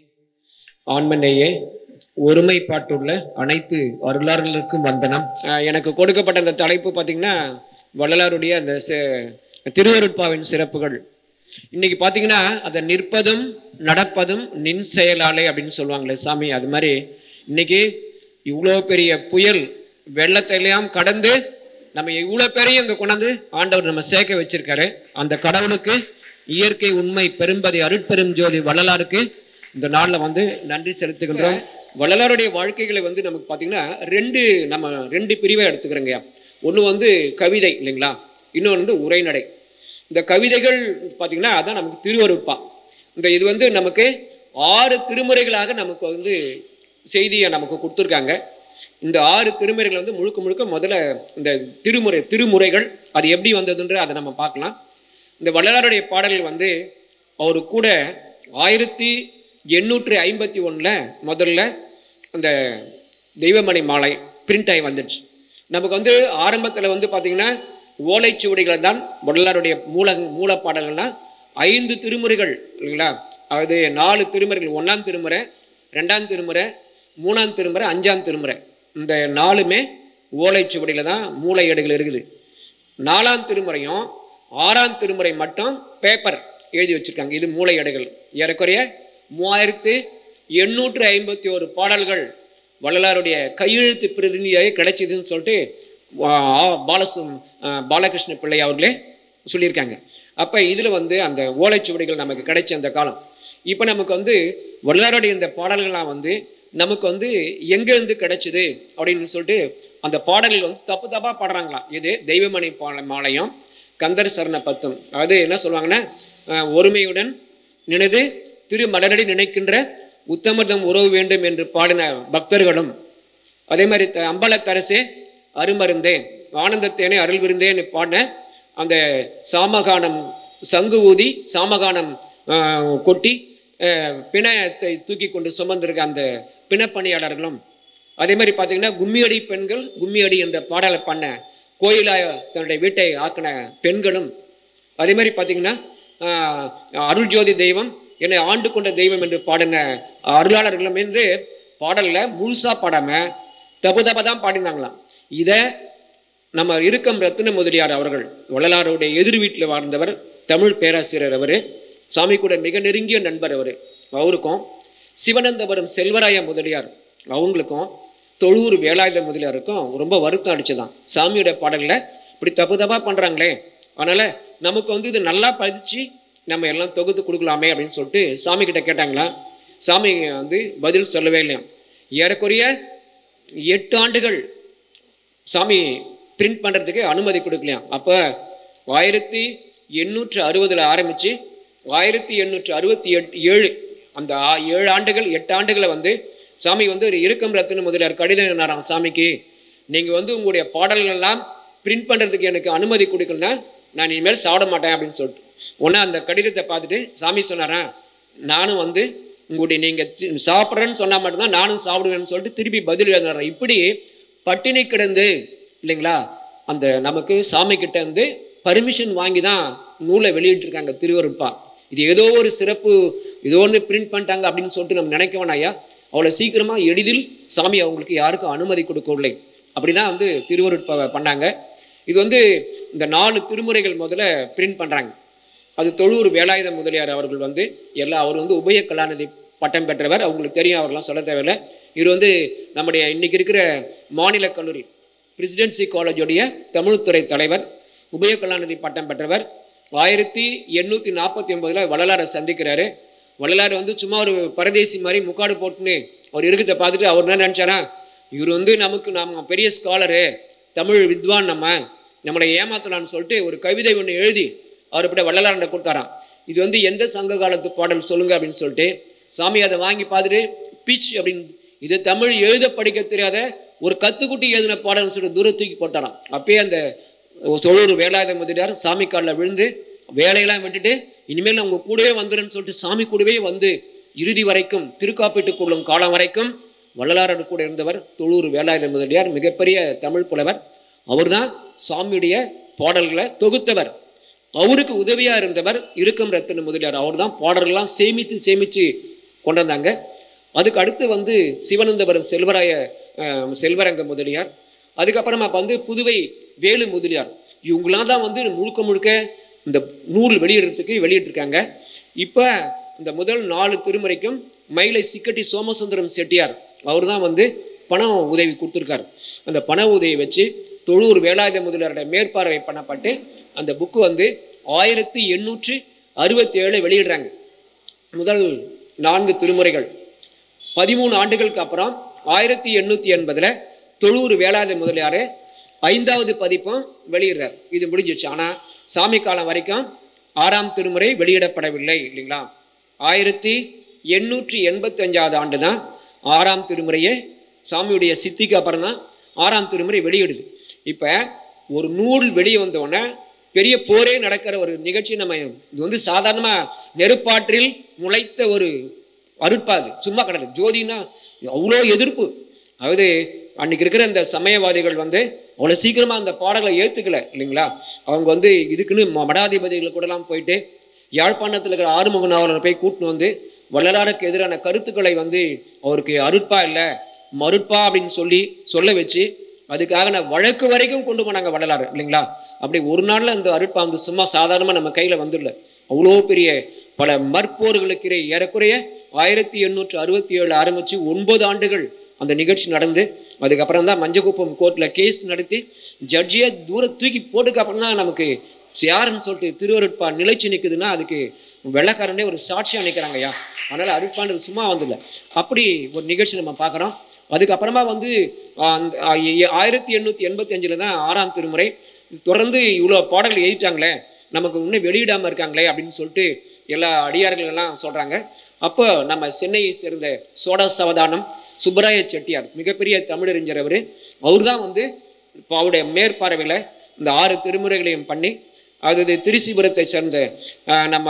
ஆண்மநேயே ஒருமைப்பாட்டுள்ள அனைத்து அருளாளர்களுக்கும் வந்தனம் அஹ் எனக்கு கொடுக்கப்பட்ட அந்த தலைப்பு பார்த்தீங்கன்னா வள்ளலாருடைய அந்த சி- திருவருட்பாவின் சிறப்புகள் இன்னைக்கு பார்த்தீங்கன்னா அதை நிற்பதும் நடப்பதும் நின் செயலாலே அப்படின்னு சொல்லுவாங்களே சாமி அது மாதிரி இன்னைக்கு இவ்வளோ பெரிய புயல் வெள்ளத்தையெல்லாம் கடந்து நம்ம இவ்வளோ பேரையும் இங்கே கொண்டாந்து ஆண்டவர் நம்ம சேர்க்க வச்சிருக்காரு அந்த கடவுளுக்கு இயற்கை உண்மை பெரும்பதி அருட்பெரும் ஜோதி வள்ளலாருக்கு இந்த நாளில் வந்து நன்றி செலுத்துகின்றோம் வள்ளலாருடைய வாழ்க்கைகளை வந்து நமக்கு பார்த்தீங்கன்னா ரெண்டு நம்ம ரெண்டு பிரிவை எடுத்துக்கிறோங்கய்யா ஒன்று வந்து கவிதை இல்லைங்களா இன்னொன்று வந்து உரைநடை இந்த கவிதைகள் பார்த்தீங்கன்னா அதான் நமக்கு திருவருட்பா இந்த இது வந்து நமக்கு ஆறு திருமுறைகளாக நமக்கு வந்து செய்தியை நமக்கு கொடுத்துருக்காங்க இந்த ஆறு திருமுறைகள் வந்து முழுக்க முழுக்க முதல்ல இந்த திருமுறை திருமுறைகள் அது எப்படி வந்ததுன்ற அதை நம்ம பார்க்கலாம் இந்த வள்ளலாருடைய பாடல்கள் வந்து அவர் கூட ஆயிரத்தி எண்ணூற்றி ஐம்பத்தி ஒன்றில் முதல்ல அந்த தெய்வமணி மாலை பிரிண்ட் ஆகி வந்துடுச்சு நமக்கு வந்து ஆரம்பத்தில் வந்து பார்த்திங்கன்னா ஓலைச்சுவடிகள் தான் வள்ளலாருடைய மூல மூலப்பாடல்கள்னா ஐந்து திருமுறைகள் இல்லைங்களா அதாவது நாலு திருமுறைகள் ஒன்றாம் திருமுறை ரெண்டாம் திருமுறை மூணாம் திருமுறை அஞ்சாம் திருமுறை இந்த நாலுமே ஓலைச்சுவடியில் தான் மூளை ஏடுகள் இருக்குது நாலாம் திருமுறையும் ஆறாம் திருமுறை மட்டும் பேப்பர் எழுதி வச்சிருக்காங்க இது மூளை ஏடுகள் ஏறக்குறைய மூவாயிரத்து எண்ணூற்று ஐம்பத்தி ஒரு பாடல்கள் வள்ளலாருடைய கையெழுத்து பிரதிநிதியாக கிடைச்சதுன்னு சொல்லிட்டு ஆ, ஆ, பாலசு ஆ, பாலகிருஷ்ண பிள்ளை அவர்களே சொல்லியிருக்காங்க அப்போ இதில் வந்து அந்த ஓலைச்சுவடிகள் நமக்கு கிடைச்ச அந்த காலம் இப்போ நமக்கு வந்து வள்ளலாருடைய இந்த பாடல்கள்லாம் வந்து நமக்கு வந்து எங்கேருந்து கிடைச்சிது அப்படின்னு சொல்லிட்டு அந்த பாடல்கள் வந்து தப்பு தப்பாக பாடுறாங்களாம் இது தெய்வமணி பால மாலையும் கந்தர் சரண பத்தும் அதாவது என்ன சொல்லுவாங்கன்னா அஹ், ஒருமையுடன் நினைது திரு மலரடி நினைக்கின்ற உத்தமர்தம் உறவு வேண்டும் என்று பாடின பக்தர்களும் அதே மாதிரி த- அம்பலத்தரசே அருமருந்தே ஆனந்தத்தேனே அருள் விருந்தேன்னு பாடின அந்த சாமகானம் சங்கு ஊதி சாமகானம் ஆஹ், கொட்டி ஆஹ், பிணத்தை தூக்கி கொண்டு சுமந்திருக்க அந்த பிணப்பணியாளர்களும் அதே மாதிரி பார்த்தீங்கன்னா கும்மியடி பெண்கள் கும்மியடி என்ற பாடலை பண்ண கோயிலாக தன்னுடைய வீட்டை ஆக்கின பெண்களும் அதே மாதிரி பார்த்தீங்கன்னா ஆஹ், அருள் ஜோதி தெய்வம் என்னை ஆண்டு கொண்ட தெய்வம் என்று பாடின அருளாளர்களும் வந்து பாடலில் முழுசாக பாடாமல் தப்பு தப்பாக தான் பாடினாங்களாம் இதை நம்ம இருக்கம் ரத்தின முதலியார் அவர்கள் வள்ளலாருடைய எதிர் வீட்டில் வாழ்ந்தவர் தமிழ் பேராசிரியர் அவர் சாமி கூட மிக நெருங்கிய நண்பர் அவர் அவருக்கும் சிவனந்தபுரம் செல்வராய முதலியார் அவங்களுக்கும் தொழூர் வேலாயுத முதலியாருக்கும் ரொம்ப வருத்தம் அடிச்சுதான் சாமியோட பாடலில் இப்படி தப்பு தப்பாக பண்ணுறாங்களே அதனால் நமக்கு வந்து இது நல்லா பதிச்சு நம்ம எல்லாம் தொகுத்து கொடுக்கலாமே அப்படின்னு சொல்லிட்டு சாமி கிட்ட கேட்டாங்களா சாமி வந்து பதில் சொல்லவே இல்லையாம் ஏறக்குறைய எட்டு ஆண்டுகள் சாமி பிரிண்ட் பண்ணுறதுக்கு அனுமதி கொடுக்கலையாம் அப்போ ஆயிரத்தி எண்ணூற்று அறுபதில் ஆரம்பித்து ஆயிரத்தி எண்ணூற்று அறுபத்தி எட் ஏழு அந்த ஆ- ஏழு ஆண்டுகள் எட்டு ஆண்டுகளை வந்து சாமி வந்து ஒரு இறுக்கம் ரத்தின முதலியார் கடிதம் எழுதினாராம் சாமிக்கு நீங்கள் வந்து உங்களுடைய பாடல்கள் எல்லாம் பிரிண்ட் பண்ணுறதுக்கு எனக்கு அனுமதி கொடுக்கலனா நான் இனிமேல் சாப்பிட மாட்டேன் அப்படின்னு சொல்லிட்டு உடனே அந்த கடிதத்தை பார்த்துட்டு சாமி சொன்னாராம் நானும் வந்து உங்களுடைய நீங்கள் சாப்பிட்றேன்னு சொன்னால் மட்டும்தான் நானும் சாப்பிடுவேன்னு சொல்லிட்டு திருப்பி பதில் எழுதினாராம் இப்படி பட்டினி கிடந்து இல்லைங்களா அந்த நமக்கு சாமி கிட்ட இருந்து பர்மிஷன் வாங்கி தான் நூலை வெளியிட்டிருக்காங்க திருவருட்பா இது ஏதோ ஒரு சிறப்பு ஏதோ ஒன்று பிரிண்ட் பண்ணிட்டாங்க அப்படின்னு சொல்லிட்டு நம்ம நினைக்க வேணாம் ஐயா அவ்வளோ சீக்கிரமாக எளிதில் சாமி அவங்களுக்கு யாருக்கும் அனுமதி கொடுக்கவில்லை அப்படி தான் வந்து திருவருட்பா பண்ணாங்க இது வந்து இந்த நாலு திருமுறைகள் முதல்ல பிரிண்ட் பண்ணுறாங்க அது தொழூர் வேலாயுத முதலியார் அவர்கள் வந்து எல்லா அவர் வந்து உபய கலாநிதி பட்டம் பெற்றவர் அவங்களுக்கு தெரியும் அவர்லாம் சொல்ல தேவையில்லை இவர் வந்து நம்முடைய இன்னைக்கு இருக்கிற மாநில கல்லூரி பிரசிடென்சி காலேஜுடைய தமிழ்துறை தலைவர் உபய கலாநிதி பட்டம் பெற்றவர் ஆயிரத்தி எண்ணூற்றி நாற்பத்தி ஒன்பதில் வள்ளலாரை சந்திக்கிறாரு வள்ளலார் வந்து சும்மா ஒரு பரதேசி மாதிரி முக்காடு போட்டுன்னு அவர் இருக்கிறத பார்த்துட்டு அவர் என்ன நினச்சாரா இவர் வந்து நமக்கு நம்ம பெரிய ஸ்காலரு தமிழ் வித்வான் நம்ம நம்மளை ஏமாத்தலாம்னு சொல்லிட்டு ஒரு கவிதை ஒன்று எழுதி அவர் இப்படி வள்ளலார்கிட்ட கொடுத்தாராம் இது வந்து எந்த சங்க காலத்து பாடல் சொல்லுங்க அப்படின்னு சொல்லிட்டு சாமி அதை வாங்கி பார்த்துட்டு பீச் அப்படின்னு இது தமிழ் எழுத படிக்க தெரியாத ஒரு கத்துக்குட்டி எழுதின பாடல்னு சொல்லிட்டு தூர தூக்கி போட்டாராம் அப்பயே அந்த சோழூர் வேலாயுத முதலியார் சாமி காலில் விழுந்து வேலையெல்லாம் விட்டுட்டு இனிமேல் நான் உங்க கூடவே வந்துடுறேன்னு சொல்லிட்டு சாமி கூடவே வந்து இறுதி வரைக்கும் திருக்காப்பீட்டுக் கொள்ளும் காலம் வரைக்கும் வள்ளலாரோடு கூட இருந்தவர் தொழூர் வேலாயுத முதலியார் மிகப்பெரிய தமிழ் புலவர் அவர்தான் சாமியுடைய பாடல்களை தொகுத்தவர் அவருக்கு உதவியா இருந்தவர் இருக்கும் ரத்தின முதலியார் அவர்தான் பாடல்கள்லாம் சேமித்து சேமித்து கொண்டு வந்தாங்க அதுக்கு அடுத்து வந்து சிவனந்தபுரம் செல்வராய அஹ், செல்வரங்க முதலியார் அதுக்கப்புறமா வந்து புதுவை வேலு முதலியார் இவங்களாம் தான் வந்து முழுக்க முழுக்க இந்த நூல் வெளியிடுறதுக்கு வெளியிட்டிருக்காங்க இப்போ இந்த முதல் நாலு திருமுறைக்கும் மயிலை சிக்கட்டி சோமசுந்தரம் செட்டியார் அவர் தான் வந்து பணம் உதவி கொடுத்துருக்காரு அந்த பண உதவி வச்சு தொழூர் வேலாயுத முதலியாரோட மேற்பார்வை பண்ணப்பட்டு அந்த புக்கு வந்து ஆயிரத்தி எண்ணூற்று அறுபத்தி ஏழு வெளியிடுறாங்க முதல் நான்கு திருமுறைகள் பதிமூணு ஆண்டுகளுக்கு அப்புறம் ஆயிரத்தி எண்ணூற்றி எண்பதில் தொழூர் வேளாத முதலியார் ஐந்தாவது பதிப்பும் வெளியிடுறார் இது முடிஞ்சிடுச்சு ஆனால் சாமி காலம் வரைக்கும் ஆறாம் திருமுறை வெளியிடப்படவில்லை இல்லைங்களா ஆயிரத்தி எண்ணூற்றி எண்பத்தஞ்சாவது ஆண்டு தான் ஆறாம் திருமுறையே சாமியுடைய சித்திக்கு அப்புறம் தான் ஆறாம் திருமுறை வெளியிடுது இப்போ ஒரு நூல் வெளியே வந்தோடனே பெரிய போரே நடக்கிற ஒரு நிகழ்ச்சி நம்ம இது வந்து சாதாரணமாக நெருப்பாற்றில் முளைத்த ஒரு அருட்பாது சும்மா கிடையாது ஜோதினா அவ்வளோ எதிர்ப்பு அதாவது அன்னைக்கு இருக்கிற இந்த சமயவாதிகள் வந்து அவ்வளோ சீக்கிரமாக அந்த பாடலை ஏற்றுக்கல இல்லைங்களா அவங்க வந்து இதுக்குன்னு ம- மடாதிபதிகள் கூடலாம் போயிட்டு யாழ்ப்பாணத்தில் இருக்கிற ஆறுமுக நாவலரை போய் கூட்டின்னு வந்து வள்ளலாருக்கு எதிரான கருத்துக்களை வந்து அவருக்கு அருட்பா இல்லை மருட்பா அப்படின்னு சொல்லி சொல்ல வச்சு அதுக்காக நான் வழக்கு வரைக்கும் கொண்டு போனாங்க வள்ளலார் இல்லைங்களா அப்படி ஒரு நாளில் அந்த அருட்பா வந்து சும்மா சாதாரணமாக நம்ம கையில் வந்துடல அவ்வளோ பெரிய பல மற்போர்களுக்கு இடையே ஏறக்குறைய ஆயிரத்தி எண்ணூற்று அறுபத்தி ஏழு ஆரம்பித்து ஒன்பது ஆண்டுகள் அந்த நிகழ்ச்சி நடந்து அதுக்கப்புறம் தான் மஞ்சக்குப்பம் கோர்ட்டில் கேஸ் நடத்தி ஜட்ஜியை தூர தூக்கி போட்டுக்கு அப்புறம் தான் நமக்கு யாருன்னு சொல்லிட்டு திருவருட்பா நிலைச்சு நிற்குதுன்னா அதுக்கு வெள்ளக்காரனே ஒரு சாட்சியாக நிற்கிறாங்க ஐயா அதனால் அருட்பான்றது சும்மா வந்துடல அப்படி ஒரு நிகழ்ச்சி நம்ம பார்க்குறோம் அதுக்கப்புறமா வந்து ஆஹ், அந்த ஆஹ், எ- ஆயிரத்தி எண்ணூற்றி எண்பத்தி அஞ்சில் தான் ஆறாம் திருமுறை தொடர்ந்து இவ்வளோ பாடல்கள் எழுதிட்டாங்களே நமக்கு இன்னும் வெளியிடாமல் இருக்காங்களே அப்படின்னு சொல்லிட்டு எல்லா அடியார்கள் எல்லாம் சொல்கிறாங்க அப்போ நம்ம சென்னையை சேர்ந்த சோடா சவதானம் சுப்பராய செட்டியார் மிகப்பெரிய தமிழறிஞர் அவர் அவர் தான் வந்து இப்போ அவருடைய மேற்பார்வையில் இந்த ஆறு திருமுறைகளையும் பண்ணி அது திருச்சிபுரத்தை சேர்ந்த ஆஹ், நம்ம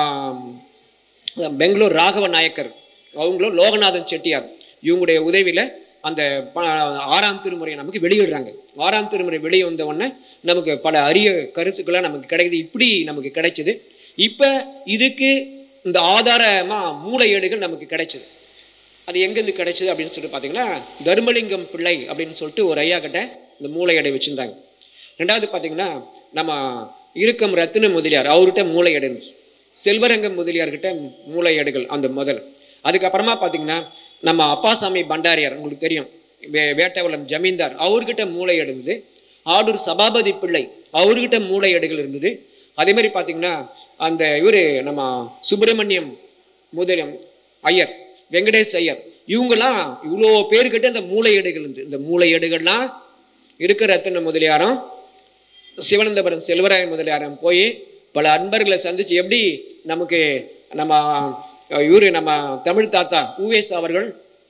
பெங்களூர் ராகவ நாயக்கர் அவங்களும் லோகநாதன் செட்டியார் இவங்களுடைய உதவியில் அந்த ப- ஆறாம் திருமுறையை நமக்கு வெளியிடுறாங்க ஆறாம் திருமுறை வெளியே வந்த உடனே நமக்கு பல அரிய கருத்துக்களாக நமக்கு கிடைக்குது இப்படி நமக்கு கிடைச்சது இப்போ இதுக்கு இந்த ஆதாரமாக மூளையேடுகள் நமக்கு கிடைச்சது அது எங்கேருந்து கிடைச்சது அப்படின்னு சொல்லிட்டு பார்த்தீங்கன்னா தர்மலிங்கம் பிள்ளை அப்படின்னு சொல்லிட்டு ஒரு ஐயா கிட்ட இந்த மூளையடை வச்சுருந்தாங்க ரெண்டாவது பார்த்தீங்கன்னா நம்ம இறுக்கம் ரத்தின முதலியார் அவர்கிட்ட மூளையடை இருந்துச்சு செல்வரங்கம் முதலியார்கிட்ட மூளையடுகள் அந்த முதல் அதுக்கப்புறமா பார்த்தீங்கன்னா நம்ம அப்பாசாமி பண்டாரியார் உங்களுக்கு தெரியும் வே வேட்டவலம் ஜமீன்தார் அவர்கிட்ட மூளையடு இருந்தது ஆடூர் சபாபதி பிள்ளை அவர்கிட்ட மூளையடுகள் இருந்தது அதே மாதிரி பார்த்தீங்கன்னா அந்த இவர் நம்ம சுப்பிரமணியம் முதலியம் ஐயர் வெங்கடேஷ் ஐயர் இவங்கெல்லாம் இவ்வளோ பேர்கிட்ட இந்த மூளையேடுகள் இருந்து இந்த மூளையேடுகள்லாம் இருக்கிற ரத்தின முதலியாரும் சிவனந்தபுரம் செல்வராய முதலியாரும் போய் பல அன்பர்களை சந்திச்சு எப்படி நமக்கு நம்ம இவரு நம்ம தமிழ் தாத்தா ஊவேஸ் அவர்கள்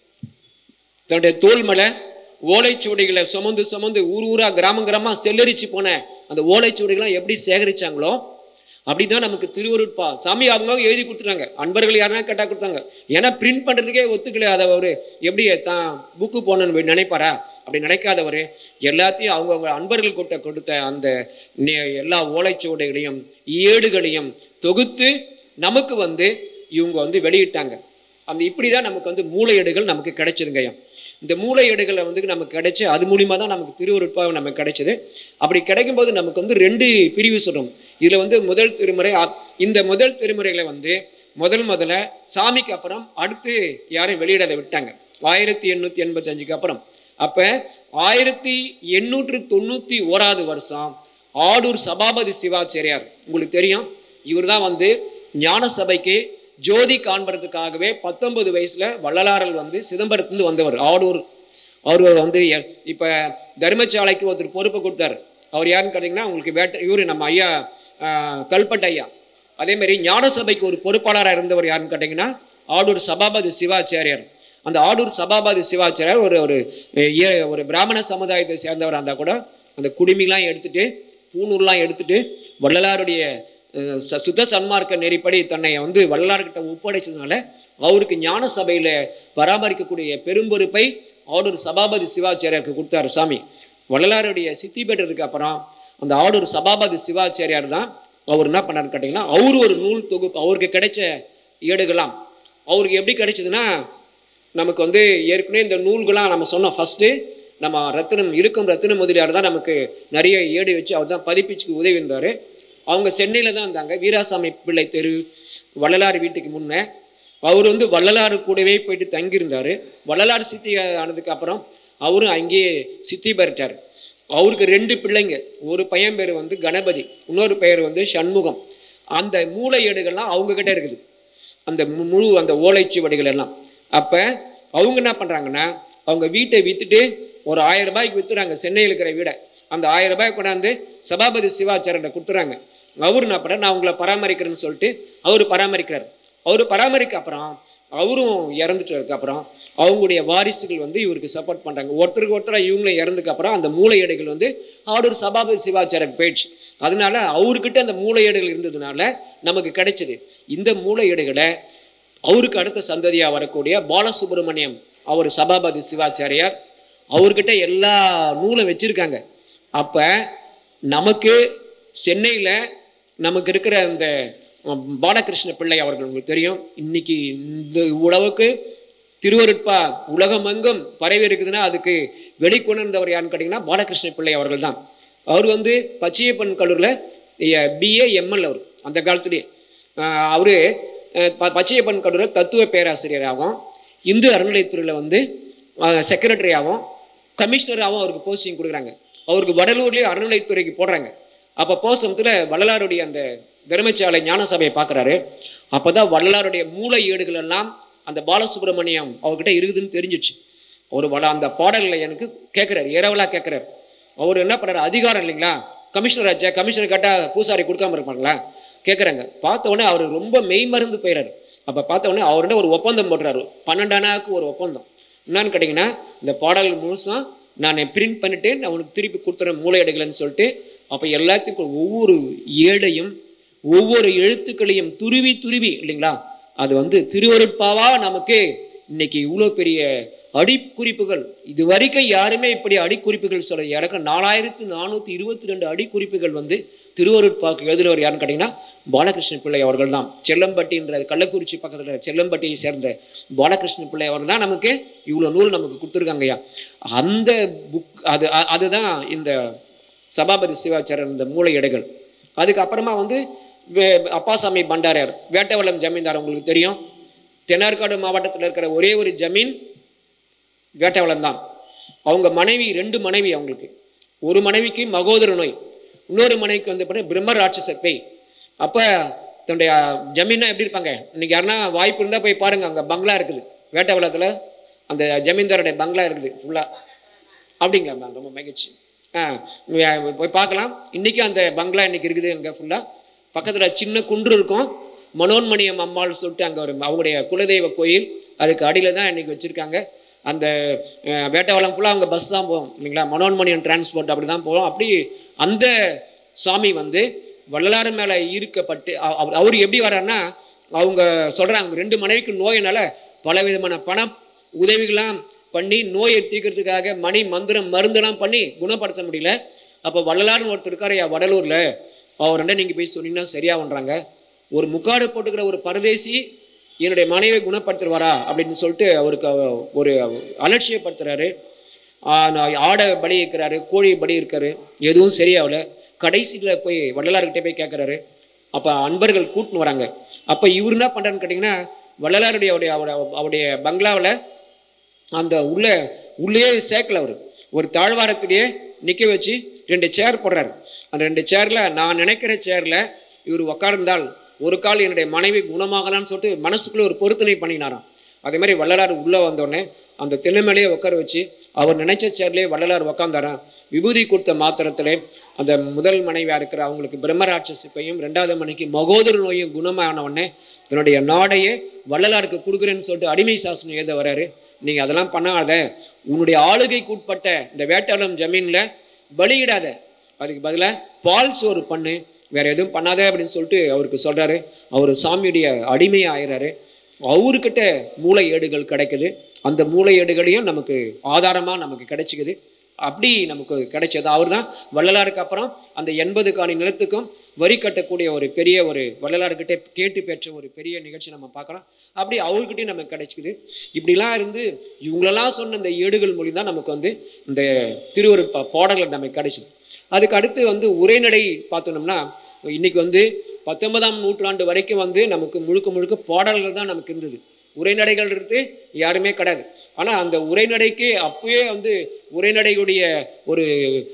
தன்னுடைய தோல் மேல ஓலைச்சுவடிகளை சுமந்து சுமந்து ஊர் ஊரா கிராமம் கிராமமா செல்லரிச்சு போன அந்த ஓலைச்சுவடிகள்லாம் எப்படி சேகரிச்சாங்களோ அப்படிதான் நமக்கு திருவருட்பா சாமி அவங்க எழுதி கொடுத்துட்டாங்க அன்பர்கள் யாருன்னா கேட்டா கொடுத்தாங்க ஏன்னா பிரிண்ட் பண்றதுக்கே ஒத்துக்கல அதை அவரு எப்படி தான் புக்கு போகணும்னு நினைப்பாரா அப்படி நினைக்காதவர் எல்லாத்தையும் அவங்கவுங்க அன்பர்கள் கிட்ட கொடுத்த அந்த நி- எல்லா ஓலைச்சுவடிகளையும் ஏடுகளையும் தொகுத்து நமக்கு வந்து இவங்க வந்து வெளியிட்டாங்க அந்த இப்படி தான் நமக்கு வந்து மூளையேடுகள் நமக்கு கிடைச்சதுங்கய்யா இந்த மூளையேடுகளை வந்து நமக்கு கிடைச்சு அது மூலியமாக தான் நமக்கு திருவருட்பாவை நமக்கு கிடைச்சது அப்படி கிடைக்கும்போது நமக்கு வந்து ரெண்டு பிரிவு சொல்கிறோம் இதில் வந்து முதல் திருமுறை அ- இந்த முதல் திருமுறைகளை வந்து முதல் முதல்ல சாமிக்கு அப்புறம் அடுத்து யாரும் வெளியிடாத விட்டாங்க ஆயிரத்தி எண்ணூற்றி எண்பத்தஞ்சுக்கு அப்புறம் அப்போ ஆயிரத்தி எண்ணூற்று தொண்ணூற்றி ஓராவது வருஷம் ஆடூர் சபாபதி சிவாச்சாரியார் உங்களுக்கு தெரியும் இவர் தான் வந்து ஞான சபைக்கு ஜோதி காண்பதற்காகவே பத்தொன்பது வயசுல வள்ளலாரல் வந்து சிதம்பரத்துலேருந்து வந்தவர் ஆடூர் அவர் வந்து எ- இப்ப தர்மசாலைக்கு ஒருத்தர் பொறுப்பை கொடுத்தாரு அவர் யாருன்னு கேட்டிங்கன்னா உங்களுக்கு வேட்ட இவரு நம்ம ஐயா ஆஹ், கல்பட் ஐயா அதே மாதிரி ஞான சபைக்கு ஒரு பொறுப்பாளராக இருந்தவர் யாருன்னு கேட்டிங்கன்னா ஆடூர் சபாபதி சிவாச்சாரியார் அந்த ஆடூர் சபாபதி சிவாச்சாரியார் ஒரு ஒரு ஏ- ஒரு பிராமண சமுதாயத்தை சேர்ந்தவர் இருந்தால் கூட அந்த குடுமிலாம் எடுத்துட்டு பூணூர்லாம் எடுத்துட்டு வள்ளலாருடைய அஹ், ச- சுத்த சன்மார்க்க நெறிப்படி தன்னை வந்து வள்ளலார்கிட்ட ஒப்படைச்சதுனால அவருக்கு ஞான சபையில் பராமரிக்கக்கூடிய பெரும்பொறுப்பை ஆடூர் சபாபதி சிவாச்சாரியாருக்கு கொடுத்தாரு சாமி வள்ளலாருடைய சித்தி பெற்றதுக்கு அப்புறம் அந்த ஆடூர் சபாபதி சிவாச்சாரியார் தான் அவர் என்ன பண்ணாருன்னு கேட்டிங்கன்னா அவர் ஒரு நூல் தொகுப்பு அவருக்கு கிடைச்ச ஏடுகளாம் அவருக்கு எப்படி கிடைச்சதுன்னா நமக்கு வந்து ஏற்கனவே இந்த நூல்களாம் நம்ம சொன்னோம் ஃபஸ்ட்டு நம்ம ரத்தினம் இருக்கும் ரத்தின முதலியார் தான் நமக்கு நிறைய ஏடு வச்சு அவர் தான் பதிப்பிச்சுக்கு உதவி இருந்தார் அவங்க சென்னையில் தான் இருந்தாங்க வீராசாமி பிள்ளை தெரு வள்ளலார் வீட்டுக்கு முன்னே அவர் வந்து வள்ளலார் கூடவே போயிட்டு தங்கியிருந்தார் வள்ளலார் சித்தி ஆனதுக்கு அப்புறம் அவரும் அங்கேயே சித்தி பெற்றார் அவருக்கு ரெண்டு பிள்ளைங்க ஒரு பையன் பேர் வந்து கணபதி இன்னொரு பெயர் வந்து சண்முகம் அந்த மூளை ஏடுகள்லாம் அவங்க கிட்ட இருக்குது அந்த மு- முழு அந்த ஓலைச்சுவடிகள் எல்லாம் அப்போ அவங்க என்ன பண்ணுறாங்கன்னா அவங்க வீட்டை விற்றுட்டு ஒரு ஆயிரம் ரூபாய்க்கு விற்றுறாங்க சென்னையில் இருக்கிற வீடை அந்த ஆயிரம் ரூபாய் கொண்டாந்து சபாபதி சிவாச்சாரியர்கிட்ட கொடுத்துறாங்க அவர் என்ன பண்ணுறாரு நான் உங்களை பராமரிக்கிறேன்னு சொல்லிட்டு அவர் பராமரிக்கிறார் அவர் பராமரிக்க அப்புறம் அவரும் இறந்துட்டதுக்கு அப்புறம் அவங்களுடைய வாரிசுகள் வந்து இவருக்கு சப்போர்ட் பண்ணுறாங்க ஒருத்தருக்கு ஒருத்தராக இவங்களும் இறந்துக்கு அப்புறம் அந்த மூளையேடுகள் வந்து ஆடூர் சபாபதி சிவாச்சாரியர் போயிடுச்சு அதனால அவர்கிட்ட அந்த மூளையேடுகள் இருந்ததுனால நமக்கு கிடைச்சது இந்த மூளையேடுகளை அவருக்கு அடுத்த சந்ததியாக வரக்கூடிய பாலசுப்ரமணியம் அவர் சபாபதி சிவாச்சாரியார் அவர்கிட்ட எல்லா நூலும் வச்சுருக்காங்க அப்போ நமக்கு சென்னையில் நமக்கு இருக்கிற அந்த அஹ், பாலகிருஷ்ண பிள்ளை அவர்கள் உங்களுக்கு தெரியும் இன்னைக்கு இந்த உழவுக்கு திருவருட்பா உலகமெங்கும் பரவி இருக்குதுன்னா அதுக்கு வெளிக்கொணர்ந்தவர் யாருன்னு கேட்டிங்கன்னா பாலகிருஷ்ண பிள்ளை அவர்கள் தான் அவர் வந்து பச்சையப்பன் கல்லூரியில் பிஏ எம்எல் அவர் அந்த காலத்துலேயே அவர் பச்சையப்பன் கல்லூரியில் தத்துவ பேராசிரியராகவும் இந்து அறநிலையத்துறையில் வந்து செக்ரட்டரியாகவும் கமிஷனராகவும் அவருக்கு போஸ்டிங் கொடுக்குறாங்க அவருக்கு வடலூர்லேயே அறநிலைத்துறைக்கு போடுறாங்க அப்போ போசமத்தில் வள்ளலாருடைய அந்த தர்மசாலை ஞான சபையை பார்க்குறாரு அப்போ தான் வள்ளலாருடைய மூளை ஏடுகள் எல்லாம் அந்த பாலசுப்ரமணியம் அவர்கிட்ட இருக்குதுன்னு தெரிஞ்சிச்சு ஒரு வள அந்த பாடல்களை எனக்கு கேட்குறாரு இரவலாக கேட்குறாரு அவர் என்ன பண்ணுறாரு அதிகாரம் இல்லைங்களா கமிஷனர் ஆச்சா கமிஷனர் கேட்டால் பூசாரி கொடுக்காம இருப்பாங்களா கேட்குறாங்க பார்த்த உடனே அவர் ரொம்ப மெய்மறந்து போயிறாரு அப்போ பார்த்த உடனே அவர்கிட்ட ஒரு ஒப்பந்தம் போடுறாரு பன்னெண்டானாவுக்கு ஒரு ஒப்பந்தம் என்னன்னு கேட்டிங்கன்னா இந்த பாடல் முழுசும் நான் பிரிண்ட் பண்ணிட்டு நான் உனக்கு திருப்பி கொடுத்துறேன் மூளையடைகள்னு சொல்லிட்டு அப்போ எல்லாத்துக்கும் ஒவ்வொரு ஏடையும் ஒவ்வொரு எழுத்துக்களையும் துருவி துருவி இல்லைங்களா அது வந்து திருவருட்பாவா நமக்கு இன்னைக்கு இவ்வளோ பெரிய அடிக்குறிப்புகள் இது வரைக்கும் யாருமே இப்படி அடிக்குறிப்புகள் சொல்ல எனக்கு நாலாயிரத்து நானூற்றி இருபத்தி ரெண்டு அடிக்குறிப்புகள் வந்து திருவருட்பாக்கு எழுதுறவர் யாருன்னு கேட்டிங்கன்னா பாலகிருஷ்ண பிள்ளை அவர்கள் தான் செல்லம்பட்டின்ற கள்ளக்குறிச்சி பக்கத்தில் செல்லம்பட்டியை சேர்ந்த பாலகிருஷ்ண பிள்ளை அவர்கள் தான் நமக்கு இவ்வளோ நூல் நமக்கு கொடுத்துருக்காங்க ஐயா அந்த புக் அது அ- அதுதான் இந்த சபாபதி சிவாச்சாரர் இந்த மூளை எடைகள் அதுக்கப்புறமா வந்து வே- அப்பாசாமி பண்டாரியார் வேட்டவளம் ஜமீன்தார் உங்களுக்கு தெரியும் தென்னார்காடு மாவட்டத்தில் இருக்கிற ஒரே ஒரு ஜமீன் வேட்டவளம் தான் அவங்க மனைவி ரெண்டு மனைவி அவங்களுக்கு ஒரு மனைவிக்கு மகோதர நோய் இன்னொரு மனைவிக்கு வந்து பார்த்தீங்கன்னா பிரம்ம ராட்சச பேய் அப்போ தன்னுடைய ஜமீனா எப்படி இருப்பாங்க இன்னைக்கு யாருன்னா வாய்ப்பு இருந்தால் போய் பாருங்க அங்கே பங்களா இருக்குது வேட்டவளத்தில் அந்த ஜமீன்தாருடைய பங்களா இருக்குது ஃபுல்லாக அப்படிங்களா மேம் ரொம்ப மகிழ்ச்சி ஆ வே- போய் பார்க்கலாம் இன்றைக்கி அந்த பங்களா இன்னைக்கு இருக்குது அங்கே ஃபுல்லாக பக்கத்தில் சின்ன குன்று இருக்கும் மனோன்மணியம் அம்மாள் சொல்லிட்டு அங்கே ஒரு அவங்களுடைய குலதெய்வ கோயில் அதுக்கு அடியில் தான் இன்றைக்கி வச்சுருக்காங்க அந்த அஹ், வேட்டவலம் ஃபுல்லாக அவங்க பஸ் தான் போகும் இல்லைங்களா மனோன்மணியம் டிரான்ஸ்போர்ட் அப்படி தான் போகும் அப்படி அந்த சாமி வந்து வள்ளலாறு மேலே ஈர்க்கப்பட்டு அவ- அவர் அவர் எப்படி வர்றாருன்னா அவங்க சொல்கிறாங்க ரெண்டு மனைவிக்கு நோயினால பலவிதமான பண உதவிகளாம் பண்ணி நோயை தீர்க்கறதுக்காக மணி மந்திரம் மருந்தெல்லாம் பண்ணி குணப்படுத்த முடியல அப்போ வள்ளலார்னு ஒருத்தர் இருக்கார் ஐயா வடலூரில் அவர்கிட்ட நீங்கள் போய் சொன்னீங்கன்னா சரியாகன்றாங்க ஒரு முக்காடு போட்டுக்கிற ஒரு பரதேசி என்னுடைய மனைவியை குணப்படுத்துவாரா அப்படின்னு சொல்லிட்டு அவருக்கு அவ- ஒரு அலட்சியப்படுத்துறாரு ஆ, நான் ஆடை பலி இருக்கிறாரு கோழி பலி இருக்காரு எதுவும் சரியாகல கடைசியில் போய் வள்ளலார்கிட்ட போய் கேட்குறாரு அப்போ அன்பர்கள் கூட்டின்னு வராங்க அப்போ இவர் என்ன பண்ணுறாருன்னு கேட்டிங்கன்னா வள்ளலாருடைய அவருடைய அவருடைய அவருடைய பங்களாவில் அந்த உள்ள உள்ளே சேர்க்கல அவர் ஒரு தாழ்வாரத்திலேயே நிற்க வச்சு ரெண்டு சேர் போடுறாரு அந்த ரெண்டு சேரில் நான் நினைக்கிற சேரில் இவர் உட்கார்ந்தால் ஒரு கால் என்னுடைய மனைவி குணமாகலான்னு சொல்லிட்டு மனசுக்குள்ளே ஒரு பொருத்தனை பண்ணினாராம் அதே மாதிரி வள்ளலார் உள்ளே வந்தோடனே அந்த திண்ணமேலேயே உட்கார வச்சு அவர் நினைச்ச சேர்லேயே வள்ளலார் உக்காந்தாராம் விபூதி கொடுத்த மாத்திரத்திலே அந்த முதல் மனைவியாக இருக்கிற அவங்களுக்கு பிரம்மராட்சசிப்பையும் ரெண்டாவது மனைக்கு மகோதர நோயும் குணமான உடனே தன்னுடைய நாடையே வள்ளலாருக்கு கொடுக்குறேன்னு சொல்லிட்டு அடிமை சாசனம் எழுத வராரு நீங்கள் அதெல்லாம் பண்ணாத உன்னுடைய ஆளுகைக்கு உட்பட்ட இந்த வேட்டாளம் ஜமீனில் பலியிடாத அதுக்கு பதிலாக பால் சோறு பண்ணு வேற எதுவும் பண்ணாத அப்படின்னு சொல்லிட்டு அவருக்கு சொல்கிறாரு அவர் சாமியுடைய அடிமை ஆயிடுறாரு அவர்கிட்ட மூளை ஏடுகள் கிடைக்குது அந்த மூளை ஏடுகளையும் நமக்கு ஆதாரமாக நமக்கு கிடைச்சிக்குது அப்படி நமக்கு கிடைச்சது அவர் தான் வள்ளலாருக்கு அப்புறம் அந்த எண்பது காணி நிலத்துக்கும் வரி கட்டக்கூடிய ஒரு பெரிய ஒரு வள்ளலார்கிட்ட கேட்டு பெற்ற ஒரு பெரிய நிகழ்ச்சி நம்ம பார்க்குறோம் அப்படி அவர்கிட்டயும் நமக்கு கிடைச்சிக்குது இப்படிலாம் இருந்து இவங்களெல்லாம் சொன்ன இந்த ஏடுகள் மொழி தான் நமக்கு வந்து இந்த திருவருட் பா- பாடல்கள் நமக்கு கிடைச்சிது அதுக்கு அடுத்து வந்து உரைநடை பார்த்தோம்னா இன்னைக்கு வந்து பத்தொன்பதாம் நூற்றாண்டு வரைக்கும் வந்து நமக்கு முழுக்க முழுக்க பாடல்கள் தான் நமக்கு இருந்தது உரைநடைகள் இருந்து யாருமே கிடையாது ஆனால் அந்த உரைநடைக்கு அப்பயே வந்து உரைநடையுடைய ஒரு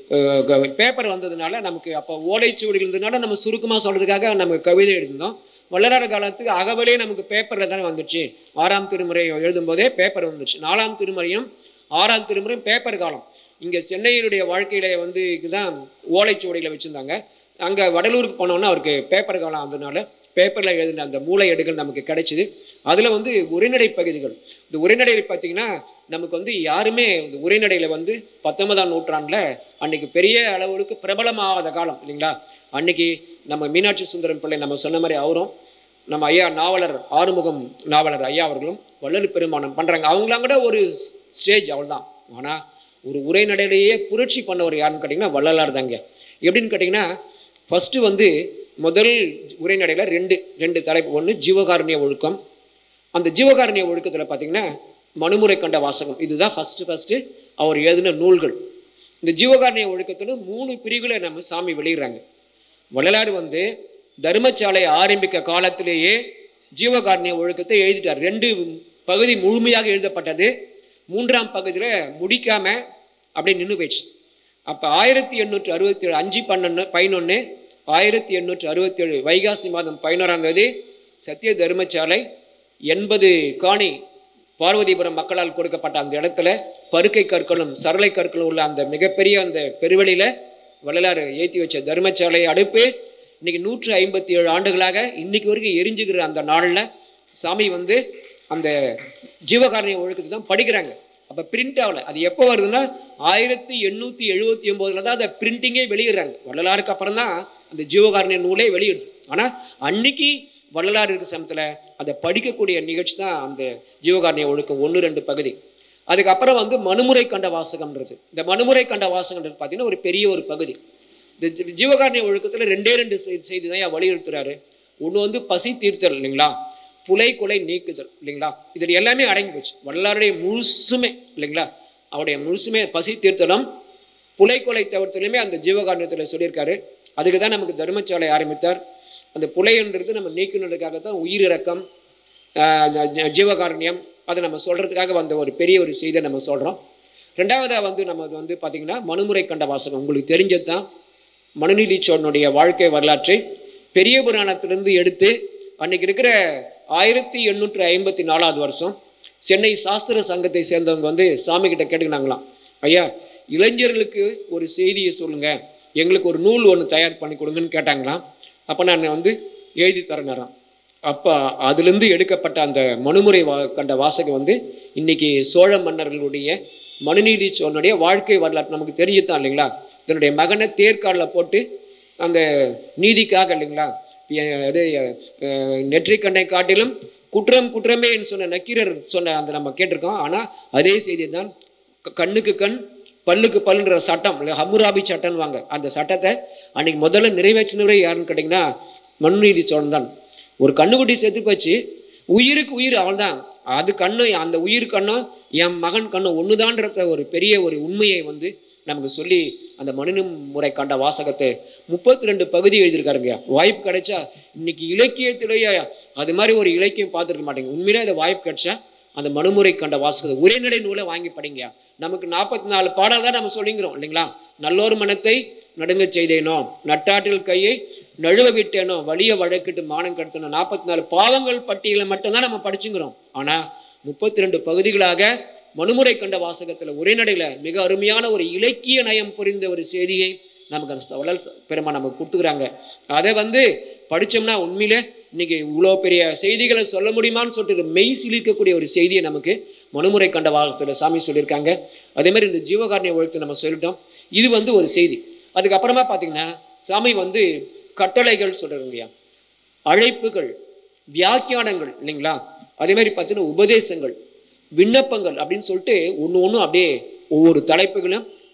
பேப்பர் வந்ததுனால நமக்கு அப்போ ஓலைச்சுவடிகள் இருந்ததுனால நம்ம சுருக்கமாக சொல்கிறதுக்காக நம்ம கவிதை எழுதியிருந்தோம் வள்ளலார் காலத்துக்கு அகவலே நமக்கு பேப்பரில் தானே வந்துச்சு ஆறாம் திருமுறை எழுதும்போதே பேப்பர் வந்துச்சு நாலாம் திருமுறையும் ஆறாம் திருமுறையும் பேப்பர் காலம் இங்கே சென்னையினுடைய வாழ்க்கையில வந்து இதுதான் ஓலைச்சுவடிகளை வச்சுருந்தாங்க அங்கே வடலூருக்கு போனோன்னா அவருக்கு பேப்பர் காலம் அதனால பேப்பரில் எழுதின அந்த மூளை ஏடுகள் நமக்கு கிடைச்சிது அதில் வந்து உரைநடை பகுதிகள் இந்த உரைநடை பார்த்தீங்கன்னா நமக்கு வந்து யாருமே இந்த உரைநடையில் வந்து பத்தொன்பதாம் நூற்றாண்டில் அன்னைக்கு பெரிய அளவுக்கு பிரபலமாகாத காலம் இல்லைங்களா அன்னைக்கு நம்ம மீனாட்சி சுந்தரம் பிள்ளை நம்ம சொன்ன மாதிரி அவரும் நம்ம ஐயா நாவலர் ஆறுமுகம் நாவலர் ஐயா அவர்களும் வள்ளல் பெருமானம் பண்ணுறாங்க அவங்களாம் கூட ஒரு ஸ்டேஜ் அவ்வளோதான் ஆனால் ஒரு உரைநடையிலேயே புரட்சி பண்ணவர் யாருன்னு கேட்டிங்கன்னா வள்ளலார் தாங்க எப்படின்னு கேட்டிங்கன்னா ஃபஸ்ட்டு வந்து முதல் உரைநடையில் ரெண்டு ரெண்டு தலைப்பு ஒன்று ஜீவகாருண்ய ஒழுக்கம் அந்த ஜீவகாருண்ய ஒழுக்கத்தில் பார்த்தீங்கன்னா மனுமுறை கண்ட வாசகம் இதுதான் ஃபஸ்ட்டு ஃபஸ்ட்டு அவர் எழுதின நூல்கள் இந்த ஜீவகாருண்ய ஒழுக்கத்தில் மூணு பிரிவுகளை நம்ம சாமி வெளியிடுறாங்க வள்ளலார் வந்து தர்மசாலை ஆரம்பிக்க காலத்திலேயே ஜீவகாருண்ய ஒழுக்கத்தை எழுதிட்டார் ரெண்டு பகுதி முழுமையாக எழுதப்பட்டது மூன்றாம் பகுதியில் முடிக்காம அப்படியே நின்று போயிடுச்சு அப்போ ஆயிரத்தி எண்ணூற்றி அறுபத்தி ஏழு அஞ்சு பன்னெண்டு பதினொன்று ஆயிரத்தி எண்ணூற்றி அறுபத்தி ஏழு வைகாசி மாதம் பதினோராம் தேதி சத்திய தர்மசாலை எண்பது காணி பார்வதிபுரம் மக்களால் கொடுக்கப்பட்ட அந்த இடத்துல பருக்கை கற்களும் சரளை கற்களும் உள்ள அந்த மிகப்பெரிய அந்த பெருவெளியில வள்ளலார் ஏற்றி வச்ச தர்மசாலை அடுப்பு இன்னைக்கு நூற்று ஐம்பத்தி ஏழு ஆண்டுகளாக இன்னைக்கு வரைக்கும் எரிஞ்சுக்கிற அந்த நாளில் சாமி வந்து அந்த ஜீவகாரணிய ஒழுக்கத்தை தான் படிக்கிறாங்க அப்போ பிரிண்ட் ஆகல அது எப்போ வருதுன்னா ஆயிரத்தி எண்ணூற்றி எழுபத்தி ஒம்போதில் தான் அந்த பிரிண்டிங்கே வெளியிடுறாங்க வள்ளலாருக்கு அப்புறம் தான் அந்த ஜீவகாரணிய நூலே வெளியிடுது ஆனால் அன்னைக்கு வள்ளலார் இருக்கிற சமயத்தில் அதை படிக்கக்கூடிய நிகழ்ச்சி தான் அந்த ஜீவகாரணிய ஒழுக்கம் ஒன்று ரெண்டு பகுதி அதுக்கப்புறம் வந்து மனுமுறை கண்ட வாசகம்ன்றது இந்த மனுமுறை கண்ட வாசகம்ன்றது பார்த்தீங்கன்னா ஒரு பெரிய ஒரு பகுதி இந்த ஜீ- ஜீவகாருண்ய ஒழுக்கத்தில் ரெண்டே ரெண்டு செய்- செய்தி தான் ஏன் வலியுறுத்துறாரு ஒன்று வந்து பசி தீர்த்தல் இல்லைங்களா புலை கொலை நீக்குதல் இல்லைங்களா இதில் எல்லாமே அடங்கி போச்சு வள்ளலாருடைய முழுசுமே இல்லைங்களா அவருடைய முழுசுமே பசி தீர்த்தலும் புலை கொலை தவிர்த்தலுமே அந்த ஜீவகாருண்யத்தில் சொல்லியிருக்காரு அதுக்கு தான் நமக்கு தர்மசாலை ஆரம்பித்தார் அந்த புலைன்றது நம்ம நீக்கணுன்றதுக்காக தான் உயிரிறக்கம் ஆஹ் ஜ- ஜ- ஜீவகாருண்யம் அதை நம்ம சொல்கிறதுக்காக வந்த ஒரு பெரிய ஒரு செய்தியை நம்ம சொல்கிறோம் ரெண்டாவதாக வந்து நம்ம வந்து பார்த்திங்கன்னா மனுமுறை கண்ட வாசகம் உங்களுக்கு தெரிஞ்சது தான் மனுநீதி சோழனுடைய வாழ்க்கை வரலாற்றை பெரிய புராணத்திலிருந்து எடுத்து அன்னைக்கு இருக்கிற ஆயிரத்தி எண்ணூற்றி ஐம்பத்தி நாலாவது வருஷம் சென்னை சாஸ்திர சங்கத்தை சேர்ந்தவங்க வந்து சாமி கிட்ட கேட்டுக்கினாங்களாம் ஐயா இளைஞர்களுக்கு ஒரு செய்தியை சொல்லுங்க எங்களுக்கு ஒரு நூல் ஒன்று தயார் பண்ணி கொடுங்கன்னு கேட்டாங்களாம் அப்போ நான் வந்து எழுதி தரேனாராம் அப்போ அதுலேருந்து எடுக்கப்பட்ட அந்த மனுமுறை வா கண்ட வாசகம் வந்து இன்னைக்கு சோழ மன்னர்களுடைய மனுநீதி சோழனுடைய வாழ்க்கை வரலாற்று நமக்கு தெரிஞ்சுதான் இல்லைங்களா தன்னுடைய மகனை தேர்காலில் போட்டு அந்த நீதிக்காக இல்லைங்களா எ- இது அஹ், நெற்றிக்கண்ணை காட்டிலும் குற்றம் குற்றமே சொன்ன நக்கீரர் சொன்ன அந்த நம்ம கேட்டிருக்கோம் ஆனால் அதே செய்தி தான் க- கண்ணுக்கு கண் பல்லுக்கு பல்லுன்ற சட்டம் இல்லை ஹம்முராபி சட்டம்னு வாங்க அந்த சட்டத்தை அன்னைக்கு முதல்ல நிறைவேற்றினவரே யாருன்னு கேட்டிங்கன்னா மனுநீதி சோழன் தான் ஒரு கண்ணுக்குட்டி செத்து போச்சு உயிருக்கு உயிர் அவன்தான் அது கண்ணு அந்த உயிர் கண்ணும் என் மகன் கண்ணும் ஒண்ணுதான்றத ஒரு பெரிய ஒரு உண்மையை வந்து நமக்கு சொல்லி அந்த மனு முறை கண்ட வாசகத்தை முப்பத்தி ரெண்டு பகுதி எழுதியிருக்காருங்க வாய்ப்பு கிடைச்சா இன்னைக்கு இலக்கியத்திலேயே அது மாதிரி ஒரு இலக்கியம் பார்த்துருக்க மாட்டேங்க உண்மையிலே அந்த வாய்ப்பு கிடைச்சா அந்த மனுமுறை கண்ட வாசகத்தை உரைநடை நூலை வாங்கி படிங்க நமக்கு நாற்பத்தி நாலு பாடல் தான் நம்ம சொல்லிங்கிறோம் இல்லைங்களா நல்லோர் மனத்தை நடுங்க செய்தேனோ நட்டாற்றில் கையை நழுவ விட்டேனோ வலிய வழக்கிட்டு மானம் கெடுத்தனோ நாற்பத்தி நாலு பாவங்கள் பட்டியலை மட்டும்தான் நம்ம படிச்சுங்கிறோம் ஆனால் முப்பத்தி ரெண்டு பகுதிகளாக மனுமுறை கண்ட வாசகத்தில் உரைநடையில் மிக அருமையான ஒரு இலக்கிய நயம் புரிந்த ஒரு செய்தியை நமக்கு அந்த வள்ளல் பெருமா நமக்கு கொடுத்துக்கிறாங்க அதை வந்து படிச்சோம்னா உண்மையிலே இன்னைக்கு இவ்வளோ பெரிய செய்திகளை சொல்ல முடியுமான்னு சொல்லிட்டு மெய் சிலிர்க்கக்கூடிய ஒரு செய்தியை நமக்கு மனுமுறை கண்ட வாசகத்தில் சாமி சொல்லியிருக்காங்க அதே மாதிரி இந்த ஜீவகாரணிய ஒழுக்கத்தை நம்ம சொல்லிட்டோம் இது வந்து ஒரு செய்தி அதுக்கப்புறமா பார்த்தீங்கன்னா சாமி வந்து கட்டளைகள் சொல்கிறாங்க இல்லையா அழைப்புகள் வியாக்கியானங்கள் இல்லைங்களா அதே மாதிரி பார்த்தீங்கன்னா உபதேசங்கள் விண்ணப்பங்கள் அப்படின்னு சொல்லிட்டு ஒன்று ஒன்றும் அப்படியே ஒவ்வொரு தலைப்புகளும்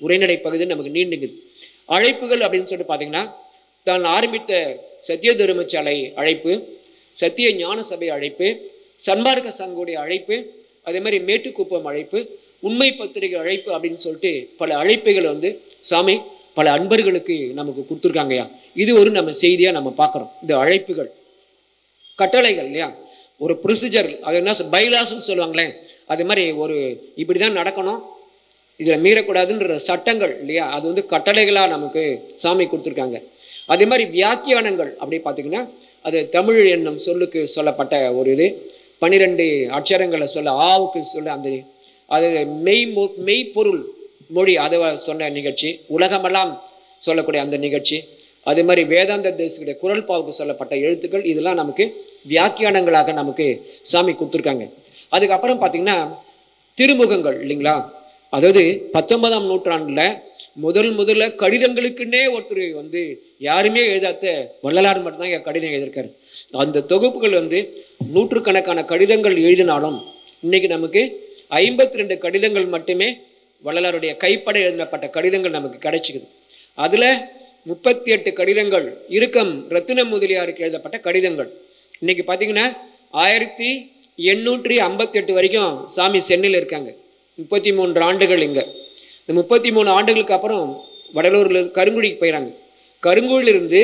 உரைநடை பகுதி நமக்கு நீண்டுங்குது அழைப்புகள் அப்படின்னு சொல்லிட்டு பார்த்தீங்கன்னா தான் ஆரம்பித்த சத்திய தருமசாலை அழைப்பு சத்திய ஞான சபை அழைப்பு சன்மார்க்க சங்குடைய அழைப்பு அதே மாதிரி மேட்டுக்குப்பம் அழைப்பு உண்மை பத்திரிகை அழைப்பு அப்படின்னு சொல்லிட்டு பல அழைப்புகள் வந்து சாமி பல அன்பர்களுக்கு நமக்கு கொடுத்துருக்காங்கய்யா இது ஒரு நம்ம செய்தியாக நம்ம பார்க்குறோம் இந்த அழைப்புகள் கட்டளைகள் இல்லையா ஒரு ப்ரொசீஜர் அது என்ன பைலாஸ்ன்னு சொல்லுவாங்களே அது மாதிரி ஒரு இப்படி தான் நடக்கணும் இதில் மீறக்கூடாதுன்ற சட்டங்கள் இல்லையா அது வந்து கட்டளைகளாக நமக்கு சாமி கொடுத்துருக்காங்க அதே மாதிரி வியாக்கியானங்கள் அப்படி பார்த்தீங்கன்னா அது தமிழ் என்னும் சொல்லுக்கு சொல்லப்பட்ட ஒரு இது பன்னிரெண்டு அட்சரங்களை சொல்ல ஆவுக்கு சொல்ல அந்த அது மெய் மொ மெய்ப்பொருள் மொழி அதை சொன்ன நிகழ்ச்சி உலகமெல்லாம் சொல்லக்கூடிய அந்த நிகழ்ச்சி அதே மாதிரி வேதாந்த தேசியுடைய குரல் பாவுக்கு சொல்லப்பட்ட எழுத்துக்கள் இதெல்லாம் நமக்கு வியாக்கியானங்களாக நமக்கு சாமி கொடுத்துருக்காங்க அதுக்கப்புறம் பார்த்தீங்கன்னா திருமுகங்கள் இல்லைங்களா அதாவது பத்தொன்பதாம் நூற்றாண்டில் முதல் முதல்ல கடிதங்களுக்குன்னே ஒருத்தர் வந்து யாருமே எழுதாத வள்ளலார் மட்டும்தான் இங்க கடிதம் எழுதியிருக்காரு அந்த தொகுப்புகள் வந்து நூற்றுக்கணக்கான கடிதங்கள் எழுதினாலும் இன்னைக்கு நமக்கு ஐம்பத்தி ரெண்டு கடிதங்கள் மட்டுமே வள்ளலாருடைய கைப்பட எழுதப்பட்ட கடிதங்கள் நமக்கு கிடைச்சிக்குது அதில் முப்பத்தி எட்டு கடிதங்கள் இறுக்கம் ரத்தின முதலியாருக்கு எழுதப்பட்ட கடிதங்கள் இன்னைக்கு பார்த்தீங்கன்னா ஆயிரத்தி எண்ணூற்றி ஐம்பத்தி எட்டு வரைக்கும் சாமி சென்னையில் இருக்காங்க முப்பத்தி மூன்று ஆண்டுகள் இங்கே இந்த முப்பத்தி மூணு ஆண்டுகளுக்கு அப்புறம் வடலூரில் கருங்குழிக்கு போயிறாங்க கருங்குழிலிருந்து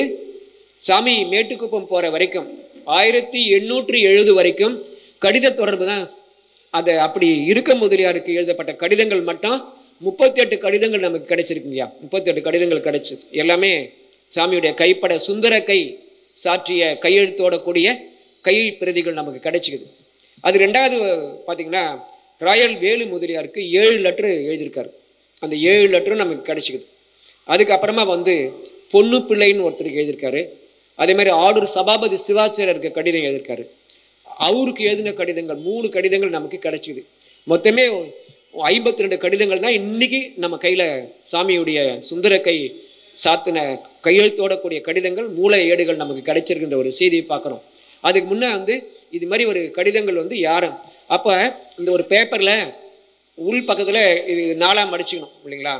சாமி மேட்டுக்குப்பம் போகிற வரைக்கும் ஆயிரத்தி எண்ணூற்றி எழுபது வரைக்கும் கடித தொடர்பு தான் அது அப்படி இருக்க முதலியாருக்கு எழுதப்பட்ட கடிதங்கள் மட்டும் முப்பத்தி எட்டு கடிதங்கள் நமக்கு கிடைச்சிருக்குங்கய்யா முப்பத்தி எட்டு கடிதங்கள் கிடைச்சு எல்லாமே சாமியுடைய கைப்பட சுந்தர கை சாற்றிய கையெழுத்தோட கூடிய கை பிரதிகள் நமக்கு கிடைச்சிக்குது அது ரெண்டாவது பார்த்தீங்கன்னா ராயல் வேலு முதலியாருக்கு ஏழு லெட்ரு எழுதியிருக்காரு அந்த ஏழு லெட்டரும் நமக்கு கிடைச்சிக்குது அதுக்கப்புறமா வந்து பொண்ணு பிள்ளைன்னு ஒருத்தருக்கு எழுதியிருக்காரு அதே மாதிரி ஆடூர் சபாபதி சிவாச்சாரியருக்கு கடிதம் எழுதியிருக்காரு அவருக்கு எழுதின கடிதங்கள் மூணு கடிதங்கள் நமக்கு கிடைச்சிது மொத்தமே ஐம்பத்தி ரெண்டு கடிதங்கள் தான் இன்னைக்கு நம்ம கையில் சாமியுடைய சுந்தர கை சாத்தின கையெழுத்தோட கூடிய கடிதங்கள் மூல ஏடுகள் நமக்கு கிடைச்சிருக்கின்ற ஒரு செய்தியை பார்க்குறோம் அதுக்கு முன்னே வந்து இது மாதிரி ஒரு கடிதங்கள் வந்து யாரும் அப்போ இந்த ஒரு பேப்பரில் உள் பக்கத்தில் இது நாலாம் மடிச்சுக்கணும் இல்லைங்களா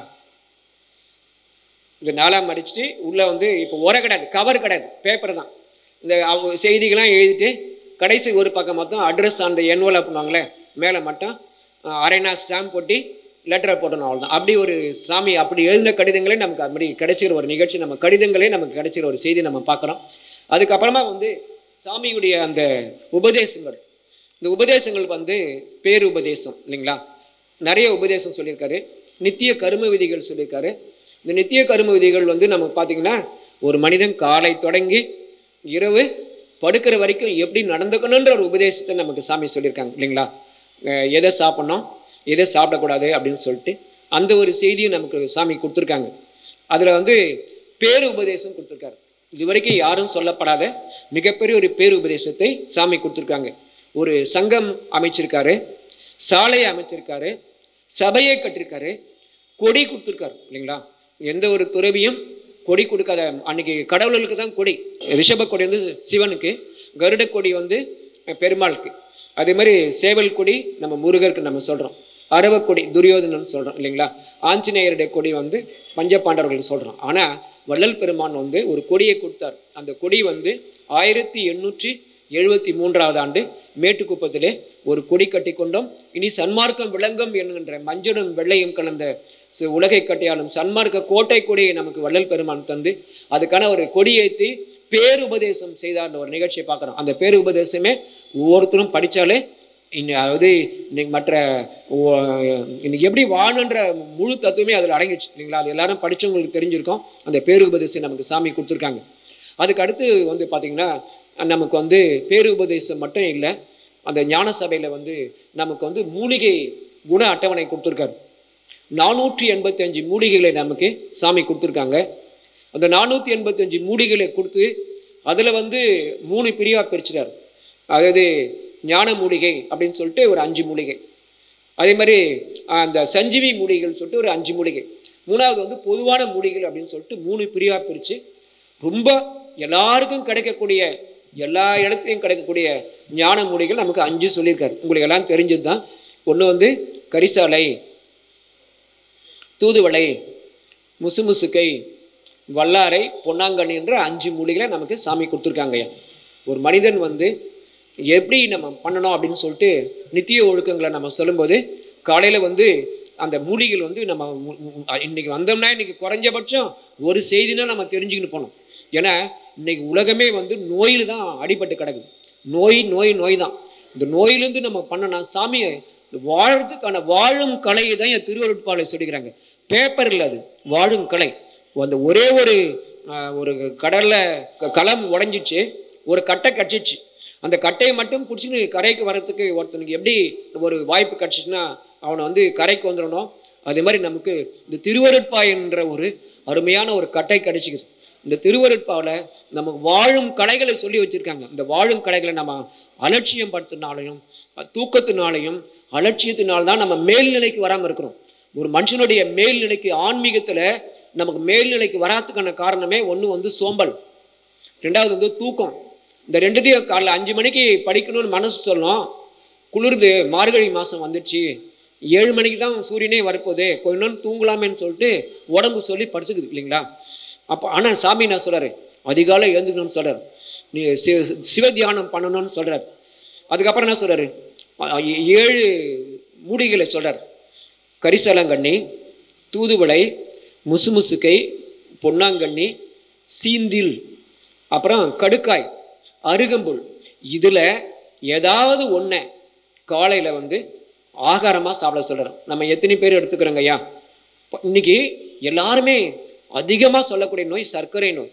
இது நாலாம் மடிச்சுட்டு உள்ளே வந்து இப்போ உரை கிடையாது கவர் கிடையாது பேப்பர் தான் இந்த அவங்க செய்திகள்லாம் எழுதிட்டு கடைசி ஒரு பக்கம் மொத்தம் அட்ரஸ் அந்த என்வலப் பண்ணுவாங்களே மேலே மட்டும் அஹ், அரைனா ஸ்டாம்ப் போட்டு லெட்டரை போட்டணும் அவ்வளோதான் அப்படி ஒரு சாமி அப்படி எழுதின கடிதங்களே நமக்கு அப்படி கிடைச்சிற ஒரு நிகழ்ச்சி நம்ம கடிதங்களே நமக்கு கிடைச்சிற ஒரு செய்தி நம்ம பார்க்குறோம் அதுக்கப்புறமா வந்து சாமியுடைய அந்த உபதேசங்கள் இந்த உபதேசங்கள் வந்து பேருபதேசம் இல்லைங்களா நிறைய உபதேசம் சொல்லியிருக்காரு நித்திய கரும விதிகள் சொல்லியிருக்காரு இந்த நித்திய கரும விதிகள் வந்து நம்ம பார்த்தீங்கன்னா ஒரு மனிதன் காலை தொடங்கி இரவு படுக்கிற வரைக்கும் எப்படி நடந்துக்கணுன்ற ஒரு உபதேசத்தை நமக்கு சாமி சொல்லியிருக்காங்க இல்லைங்களா அஹ் எதை சாப்பிட்ணும் எதை சாப்பிடக்கூடாது அப்படின்னு சொல்லிட்டு அந்த ஒரு செய்தியும் நமக்கு சாமி கொடுத்துருக்காங்க அதில் வந்து பேரு உபதேசம் கொடுத்துருக்காரு இது வரைக்கும் யாரும் சொல்லப்படாத மிகப்பெரிய ஒரு பேரு உபதேசத்தை சாமி கொடுத்துருக்காங்க ஒரு சங்கம் அமைச்சிருக்காரு சாலையை அமைச்சிருக்காரு சபையை கட்டிருக்காரு கொடி கொடுத்துருக்காரு இல்லைங்களா எந்த ஒரு துறவியும் கொடி கொடுக்காத அன்னைக்கு கடவுளுக்கு தான் கொடி ரிஷப கொடி வந்து சிவனுக்கு கருட கொடி வந்து பெருமாளுக்கு அதே மாதிரி சேவல் கொடி நம்ம முருகருக்கு நம்ம சொல்கிறோம் அரவக்கொடி துரியோதனன் சொல்கிறோம் இல்லைங்களா ஆஞ்சநேயருடைய கொடி வந்து பஞ்சபாண்டவர்கள் சொல்கிறோம் ஆனால் வள்ளல் பெருமான் வந்து ஒரு கொடியை கொடுத்தார் அந்த கொடி வந்து ஆயிரத்தி எண்ணூற்றி எழுபத்தி மூன்றாவது ஆண்டு மேட்டுக்குப்பத்திலே ஒரு கொடி கட்டி கொண்டோம் இனி சன்மார்க்கம் விளங்கும் என்கின்ற மஞ்சளும் வெள்ளையும் கலந்த சு- உலகை கட்டியாலும் சன்மார்க்க கோட்டை கொடியை நமக்கு வள்ளல் பெருமான் தந்து அதுக்கான ஒரு கொடியேற்றி பேருபதேசம் செய்தார்ன்ற ஒரு நிகழ்ச்சியை பார்க்குறோம் அந்த பேருபதேசமே ஒவ்வொருத்தரும் படித்தாலே இன்னும் அதாவது இன்னைக்கு மற்ற ஓ- இன்னைக்கு எப்படி வாழணுன்ற முழு தத்துவமே அதில் அடங்கிடுச்சு இல்லைங்களா அது எல்லாரும் படிச்சவங்களுக்கு தெரிஞ்சிருக்கோம் அந்த பேருபதேசம் நமக்கு சாமி கொடுத்துருக்காங்க அதுக்கு அடுத்து வந்து பார்த்திங்கன்னா நமக்கு வந்து பேருபதேசம் மட்டும் இல்லை அந்த ஞான சபையில் வந்து நமக்கு வந்து மூலிகை குண அட்டவணை கொடுத்துருக்காரு நானூற்றி எண்பத்தஞ்சு மூலிகைகளை நமக்கு சாமி கொடுத்துருக்காங்க அந்த நானூற்றி எண்பத்தஞ்சு மூலிகைகளை கொடுத்து அதில் வந்து மூணு பிரிவாக பிரிச்சிட்டார் அதாவது ஞான மூலிகை அப்படின்னு சொல்லிட்டு ஒரு அஞ்சு மூலிகை அதே மாதிரி அந்த சஞ்சீவி மூலிகைகள் சொல்லிட்டு ஒரு அஞ்சு மூலிகை மூணாவது வந்து பொதுவான மூலிகைகள் அப்படின்னு சொல்லிட்டு மூணு பிரிவாக பிரித்து ரொம்ப எல்லாருக்கும் கிடைக்கக்கூடிய எல்லா இடத்துலையும் கிடைக்கக்கூடிய ஞான மூலிகைகள் நமக்கு அஞ்சு சொல்லியிருக்காரு உங்களுக்கு எல்லாம் தெரிஞ்சது தான் ஒன்று வந்து கரிசாலை தூதுவளை முசுமுசுக்கை வல்லாரை பொன்னாங்கண்ணி என்ற அஞ்சு மூலிகளை நமக்கு சாமி கொடுத்துருக்காங்கய்யா ஒரு மனிதன் வந்து எப்படி நம்ம பண்ணணும் அப்படின்னு சொல்லிட்டு நித்திய ஒழுக்கங்களை நம்ம சொல்லும்போது காலையில் வந்து அந்த மூலிகள் வந்து நம்ம மு- மு- இன்னைக்கு வந்தோம்னா இன்னைக்கு குறைஞ்சபட்சம் ஒரு செய்தினா நம்ம தெரிஞ்சுக்கிட்டு போகணும் ஏன்னா இன்னைக்கு உலகமே வந்து நோயில் தான் அடிபட்டு கிடக்குது நோய் நோய் நோய் தான் இந்த நோயிலேருந்து நம்ம பண்ணனா சாமி வாழறதுக்கான வாழும் கலையை தான் என் திருவருட்பாலை சொல்லிக்கிறாங்க பேப்பர் இல்லை அது வாழும் கலை அந்த ஒரே ஒரு ஆஹ், ஒரு கடல்ல க- களம் உடஞ்சிச்சு ஒரு கட்டை கட்சிச்சு அந்த கட்டையை மட்டும் பிடிச்சின்னு கரைக்கு வர்றதுக்கு ஒருத்தனுக்கு எப்படி ஒரு வாய்ப்பு கிடச்சிச்சுன்னா அவனை வந்து கரைக்கு வந்துடணும் அதே மாதிரி நமக்கு இந்த திருவருட்பா என்ற ஒரு அருமையான ஒரு கட்டை கிடைச்சிக்குது இந்த திருவருட்பாவில் நமக்கு வாழும் கலைகளை சொல்லி வச்சிருக்காங்க இந்த வாழும் கலைகளை நம்ம அலட்சியம் படுத்தினாலையும் தூக்கத்தினாலையும் அலட்சியத்தினால தான் நம்ம மேல்நிலைக்கு வராமல் இருக்கிறோம் ஒரு மனுஷனுடைய மேல்நிலைக்கு ஆன்மீகத்தில் நமக்கு மேல்நிலைக்கு வராதுக்கான காரணமே ஒன்று வந்து சோம்பல் ரெண்டாவது வந்து தூக்கம் இந்த ரெண்டுத்தையும் காலைல அஞ்சு மணிக்கு படிக்கணும்னு மனசு சொல்லும் குளிருது மார்கழி மாதம் வந்துடுச்சு ஏழு மணிக்கு தான் சூரியனே வரப்போகுது கொஞ்ச நேரம் தூங்கலாமேன்னு சொல்லிட்டு உடம்பு சொல்லி படுத்துக்குது இல்லைங்களா அப்போ ஆனால் சாமி என்ன சொல்கிறாரு அதிகாலை எழுந்துக்கணும்னு சொல்கிறார் நீ சிவ சிவ தியானம் பண்ணணும்னு சொல்கிறார் அதுக்கப்புறம் என்ன சொல்கிறாரு ஏழு மூடிகளை சொல்கிறார் கரிசலங்கண்ணி தூதுவளை முசுமுசுக்கை பொன்னாங்கண்ணி சீந்தில் அப்புறம் கடுக்காய் அருகம்புல் இதில் ஏதாவது ஒன்றை காலையில் வந்து ஆகாரமாக சாப்பிட சொல்கிறோம் நம்ம எத்தனை பேர் எடுத்துக்கிறோங்க ஐயா இப்ப இன்னைக்கு எல்லாருமே அதிகமாக சொல்லக்கூடிய நோய் சர்க்கரை நோய்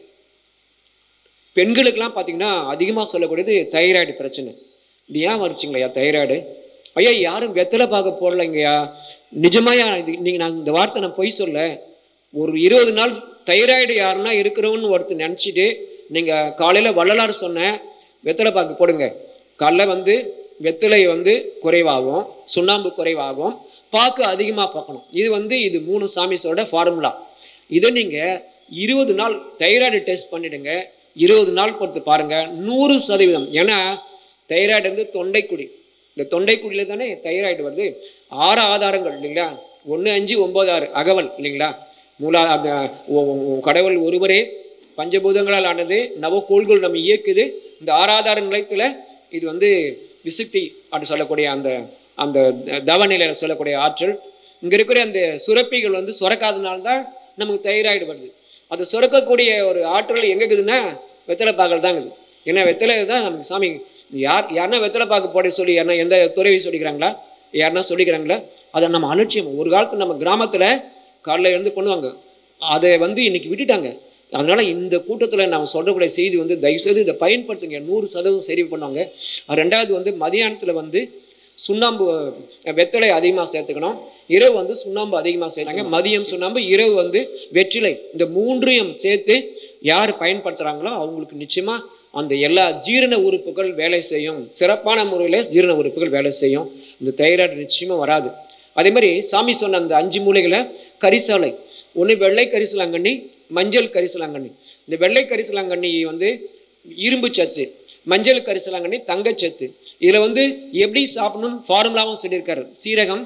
பெண்களுக்கெல்லாம் பார்த்தீங்கன்னா அதிகமாக சொல்லக்கூடியது தைராய்டு பிரச்சனை இது ஏன் வருச்சுங்களையா தைராய்டு ஐயா யாரும் வெத்தலை பார்க்க போடலைங்கய்யா நிஜமாயா இது நீங்கள் நான் இந்த வார்த்தை நான் பொய் சொல்ல ஒரு இருபது நாள் தைராய்டு யாருன்னா இருக்கிறவன்னு ஒருத்தர் நினச்சிட்டு நீங்கள் காலையில் வள்ளலார் சொன்ன வெத்தலை பாக்கு போடுங்க காலைல வந்து வெத்தலை வந்து குறைவாகும் சுண்ணாம்பு குறைவாகும் பாக்கு அதிகமாக பார்க்கணும் இது வந்து இது மூணு சாமிஸோட ஃபார்முலா இதை நீங்கள் இருபது நாள் தைராய்டு டெஸ்ட் பண்ணிடுங்க இருபது நாள் பொறுத்து பாருங்கள் நூறு சதவீதம் ஏன்னா தைராய்டு வந்து தொண்டைக்குடி இந்த தொண்டைக்குடியில் தானே தைராய்டு வருது ஆறு ஆதாரங்கள் இல்லைங்களா ஒன்று அஞ்சு ஒம்பது ஆறு அகவல் இல்லைங்களா மூலா அந்த ஒ- ஒ- கடவுள் ஒருவரே பஞ்சபூதங்களால் ஆனது நவக்கோள்கள் நம்ம இயக்குது இந்த ஆறாதார நிலையத்தில் இது வந்து விசுக்தி அப்படி சொல்லக்கூடிய அந்த அந்த த- தவநிலையில் சொல்லக்கூடிய ஆற்றல் இங்கே இருக்கிற அந்த சுரப்பிகள் வந்து சுரக்காதனால தான் நமக்கு தைராய்டு வருது அது சுரக்கக்கூடிய ஒரு ஆற்றல் எங்கே இருக்குதுன்னா வெத்தலை பாக்கல் தான் இருக்குது ஏன்னா வெத்தலை தான் நமக்கு சாமி யார் யாருன்னா வெத்தலை பாக்கு போட சொல்லி யாருன்னா எந்த துறவி சொல்லிக்கிறாங்களா யாருன்னா சொல்லிக்கிறாங்களா அதை நம்ம அலட்சியம் ஒரு காலத்து நம்ம கிராமத்தில் காலைல எழுந்து பண்ணுவாங்க அதை வந்து இன்னைக்கு விட்டுட்டாங்க அதனால இந்த கூட்டத்தில் நம்ம சொல்லக்கூடிய செய்தி வந்து தயவுசெய்து இதை பயன்படுத்துங்க நூறு சதவீதம் சரி பண்ணுவாங்க அது ரெண்டாவது வந்து மதியானத்தில் வந்து சுண்ணாம்பு அஹ், வெத்தலை அதிகமாக சேர்த்துக்கணும் இரவு வந்து சுண்ணாம்பு அதிகமாக சேர்த்தாங்க மதியம் சுண்ணாம்பு இரவு வந்து வெற்றிலை இந்த மூன்றையும் சேர்த்து யார் பயன்படுத்துகிறாங்களோ அவங்களுக்கு நிச்சயமாக அந்த எல்லா ஜீரண உறுப்புகள் வேலை செய்யும் சிறப்பான முறையில் ஜீரண உறுப்புகள் வேலை செய்யும் இந்த தைராய்டு நிச்சயமாக வராது அதே மாதிரி சாமி சொன்ன அந்த அஞ்சு மூலைகளை கரிசாலை ஒன்று வெள்ளை கரிசலாங்கண்ணி மஞ்சள் கரிசலாங்கண்ணி இந்த வெள்ளை கரிசலாங்கண்ணி வந்து இரும்பு சத்து மஞ்சள் கரிசலாங்கண்ணி தங்கச்சத்து இதில் வந்து எப்படி சாப்பிடணும்னு ஃபார்முலாவும் சொல்லியிருக்காரு சீரகம்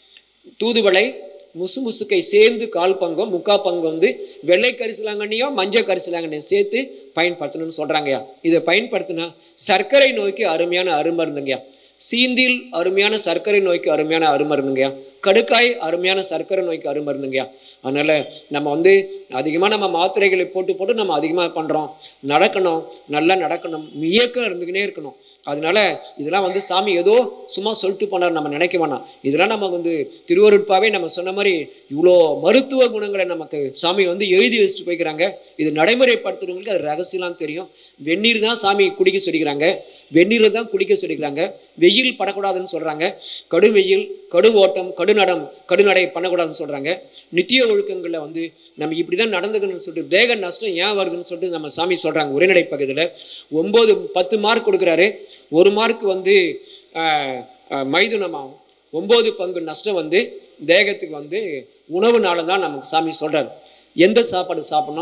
தூதுவளை முசு முசுக்கை சேர்ந்து கால் பங்கம் முக்கா பங்கம் வந்து வெள்ளை கரிசலாங்கண்ணியும் மஞ்சள் கரிசலாங்கண்ணியும் சேர்த்து பயன்படுத்தணும்னு சொல்கிறாங்கய்யா இதை பயன்படுத்தினா சர்க்கரை நோய்க்கு அருமையான அருமருந்துங்கய்யா சீந்தில் அருமையான சர்க்கரை நோய்க்கு அருமையான அருமருந்துங்கய்யா கடுக்காய் அருமையான சர்க்கரை நோய்க்கு அருமருந்துங்கய்யா அதனால் நம்ம வந்து அதிகமாக நம்ம மாத்திரைகளை போட்டு போட்டு நம்ம அதிகமாக பண்ணுறோம் நடக்கணும் நல்லா நடக்கணும் இயக்கம் இருந்துக்கினே இருக்கணும் அதனால இதெல்லாம் வந்து சாமி ஏதோ சும்மா சொல்லிட்டு போனார் நம்ம நினைக்க வேணாம் இதெல்லாம் நம்ம வந்து திருவருட்பாவே நம்ம சொன்ன மாதிரி இவ்வளோ மருத்துவ குணங்களை நமக்கு சாமி வந்து எழுதி வச்சுட்டு போய்க்கிறாங்க இது நடைமுறைப்படுத்துறவங்களுக்கு அது ரகசியம்லாம் தெரியும் வெந்நீர் தான் சாமி குடிக்க சொல்லிக்கிறாங்க வெந்நீர் தான் குடிக்க சொல்லிக்கிறாங்க வெயில் படக்கூடாதுன்னு சொல்கிறாங்க கடும் வெயில் கடும் ஓட்டம் கடுநடம் கடுநடை பண்ணக்கூடாதுன்னு சொல்கிறாங்க நித்திய ஒழுக்கங்களில் வந்து நம்ம இப்படி தான் நடந்துக்கணும்னு சொல்லிட்டு தேக நஷ்டம் ஏன் வருதுன்னு சொல்லிட்டு நம்ம சாமி சொல்கிறாங்க உரைநடை பகுதியில் ஒம்பது பத்து மார்க் கொடுக்குறாரு ஒரு மார்க் வந்து ஆஹ், ஆஹ், மைதுனமாகும் ஒம்பது பங்கு நஷ்டம் வந்து தேகத்துக்கு வந்து உணவுனால தான் நமக்கு சாமி சொல்கிறார் எந்த சாப்பாடு சாப்பிடணும்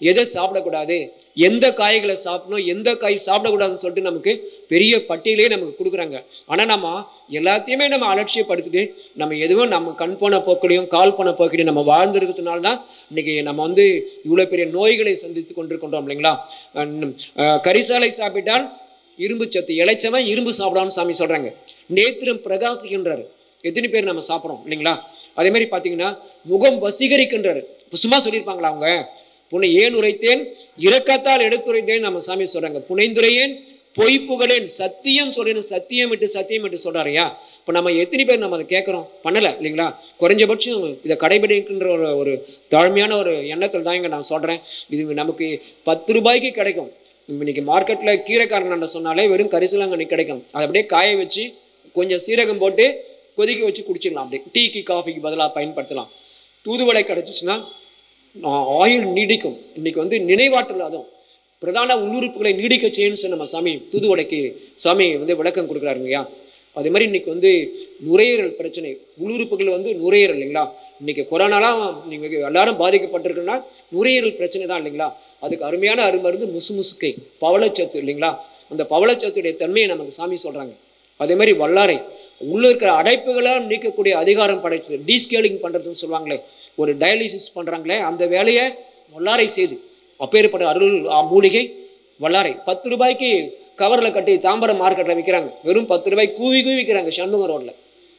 எதை சாப்பிடக்கூடாது எந்த காய்களை சாப்பிடணும் எந்த காய் சாப்பிடக்கூடாதுன்னு சொல்லிட்டு நமக்கு பெரிய பட்டியலே நமக்கு கொடுக்குறாங்க ஆனால் நம்ம எல்லாத்தையுமே நம்ம அலட்சியப்படுத்திட்டு நம்ம எதுவும் நம்ம கண் போன போக்கடையும் கால் போன போக்கடையும் நம்ம வாழ்ந்துருக்கிறதுனால தான் இன்னைக்கு நம்ம வந்து இவ்வளோ பெரிய நோய்களை சந்தித்து கொண்டிருக்கின்றோம் இல்லைங்களா அஹ் அஹ் கரிசாலை சாப்பிட்டால் இரும்பு சத்து இளைச்சவன் இரும்பு சாப்பிடான்னு சாமி சொல்கிறாங்க நேத்திரம் பிரகாசிக்கின்றாரு எத்தனை பேர் நம்ம சாப்பிட்றோம் இல்லைங்களா அதே மாதிரி பார்த்தீங்கன்னா முகம் வசீகரிக்கின்றாரு இப்போ சும்மா சொல்லியிருப்பாங்களா அவங்க புனை ஏன் உரைத்தேன் இரக்கத்தால் எடுத்துரைத்தேன் நம்ம சாமி சொல்றாங்க புனைந்துரையேன் பொய் புகழேன் சத்தியம் சொல்றேன் சத்தியம் விட்டு சத்தியம் விட்டு சொல்றாருயா இப்போ நம்ம எத்தனை பேர் நம்ம அதை கேட்குறோம் பண்ணலை இல்லைங்களா குறைஞ்சபட்சம் இதை கடைபிடிக்கின்ற ஒரு ஒரு தாழ்மையான ஒரு எண்ணத்தில் தான் இங்கே நான் சொல்கிறேன் இது நமக்கு பத்து ரூபாய்க்கு கிடைக்கும் இன்னைக்கு மார்க்கெட்டில் கீரைக்காரன் சொன்னாலே வெறும் கரிசலாங்கண்ணி கிடைக்கும் அதை அப்படியே காய வச்சு கொஞ்சம் சீரகம் போட்டு கொதிக்க வச்சு குடிச்சிடலாம் அப்படியே டீக்கு காஃபிக்கு பதிலாக பயன்படுத்தலாம் தூதுவளை கிடச்சிச்சின்னா ஆயுள் நீடிக்கும் இன்னைக்கு வந்து நினைவாற்றல் அதுவும் பிரதான உள்ளுறுப்புகளை நீடிக்க செய்யணும்னு சொன்ன நம்ம சாமி தூதுவளைக்கு சாமி வந்து விளக்கம் கொடுக்குறாருங்கய்யா அதே மாதிரி இன்னைக்கு வந்து நுரையீரல் பிரச்சனை உள்ளுறுப்புகள் வந்து நுரையீரல் இல்லைங்களா இன்னைக்கு கொரோனாலாம் நீங்கள் எல்லாரும் பாதிக்கப்பட்டிருக்குன்னா நுரையீரல் பிரச்சனை தான் இல்லைங்களா அதுக்கு அருமையான அருமருந்து முசு முசுக்கை பவளச்சத்து இல்லைங்களா அந்த பவளச்சத்துடைய தன்மையை நமக்கு சாமி சொல்கிறாங்க அதே மாதிரி வல்லாரை உள்ள இருக்கிற அடைப்புகளால் நீக்கக்கூடிய அதிகாரம் படைச்சது டீஸ்கேலிங் பண்ணுறதுன்னு சொல்லுவாங்களே ஒரு டயாலிசிஸ் பண்ணுறாங்களே அந்த வேலையை வல்லாரை செய்து அப்பேற்பட்ட அருள் ஆ, மூலிகை வல்லாரை பத்து ரூபாய்க்கு கவரில் கட்டி தாம்பரம் மார்க்கெட்டில் விற்கிறாங்க வெறும் பத்து ரூபாய் கூவி கூவி விற்கிறாங்க சண்முகம் ரோட்டில்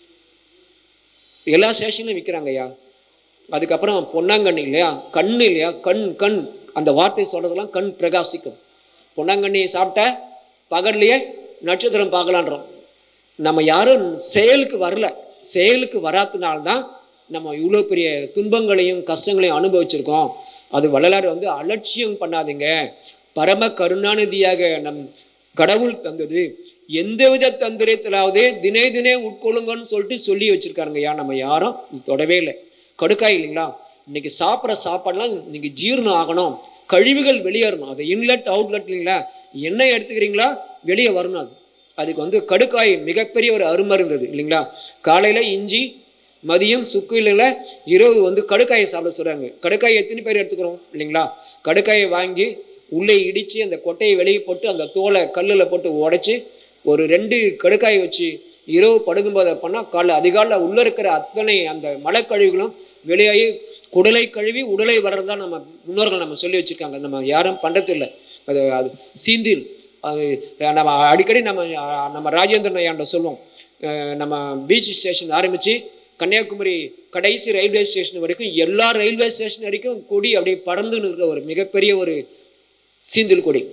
எல்லா ஸ்டேஷன்லையும் விற்கிறாங்க ஐயா அதுக்கப்புறம் பொன்னாங்கண்ணி இல்லையா கண் இல்லையா கண் கண் அந்த வார்த்தை சொல்கிறதெல்லாம் கண் பிரகாசிக்கும் பொன்னாங்கண்ணி சாப்பிட்ட பகல்லையே நட்சத்திரம் பார்க்கலான்றோம் நம்ம யாரும் செயலுக்கு வரல செயலுக்கு வராதனால்தான் நம்ம இவ்வளோ பெரிய துன்பங்களையும் கஷ்டங்களையும் அனுபவிச்சிருக்கோம் அது வள்ளலார் வந்து அலட்சியம் பண்ணாதீங்க பரம கருணாநிதியாக நம் கடவுள் தந்தது எந்தவித தந்திரத்திலாவது தினே தினே உட்கொள்ளுங்கன்னு சொல்லிட்டு சொல்லி வச்சிருக்காருங்க ஐயா நம்ம யாரும் இது தொடவே இல்லை கடுக்காய் இல்லைங்களா இன்னைக்கு சாப்பிட்ற சாப்பாடுலாம் இன்னைக்கு ஜீரணம் ஆகணும் கழிவுகள் வெளியேறணும் அது இன்லெட் அவுட்லெட் இல்லைங்களா என்ன எடுத்துக்கிறீங்களா வெளியே வரணும் அது அதுக்கு வந்து கடுக்காய் மிகப்பெரிய ஒரு அருமருந்தது இல்லைங்களா காலையில் இஞ்சி மதியம் சுக்கு இல்லைங்களா இரவு வந்து கடுக்காயை சாப்பிட சொல்கிறாங்க கடுக்காய் எத்தனை பேர் எடுத்துக்கிறோம் இல்லைங்களா கடுக்காயை வாங்கி உள்ளே இடித்து அந்த கொட்டையை வெளியே போட்டு அந்த தோலை கல்லில் போட்டு உடைச்சி ஒரு ரெண்டு கடுக்காயை வச்சு இரவு படுக்கும்போது அதை பண்ணால் காலை அதிகாலையில் உள்ளே இருக்கிற அத்தனை அந்த மலைக்கழிவுகளும் வெளியாகி குடலை கழுவி உடலை வர்றதா நம்ம முன்னோர்கள் நம்ம சொல்லி வச்சுருக்காங்க நம்ம யாரும் பண்ணுறதில்லை அது அது சீந்தில் அது நம்ம அடிக்கடி நம்ம நம்ம ராஜேந்திரன் ஐயாண்ட சொல்லுவோம் அஹ் நம்ம பீச் ஸ்டேஷன் ஆரம்பித்து கன்னியாகுமரி கடைசி ரயில்வே ஸ்டேஷன் வரைக்கும் எல்லா ரயில்வே ஸ்டேஷன் வரைக்கும் கொடி அப்படியே பறந்துன்னு இருக்கிற ஒரு மிகப்பெரிய ஒரு சீந்தில் கொடி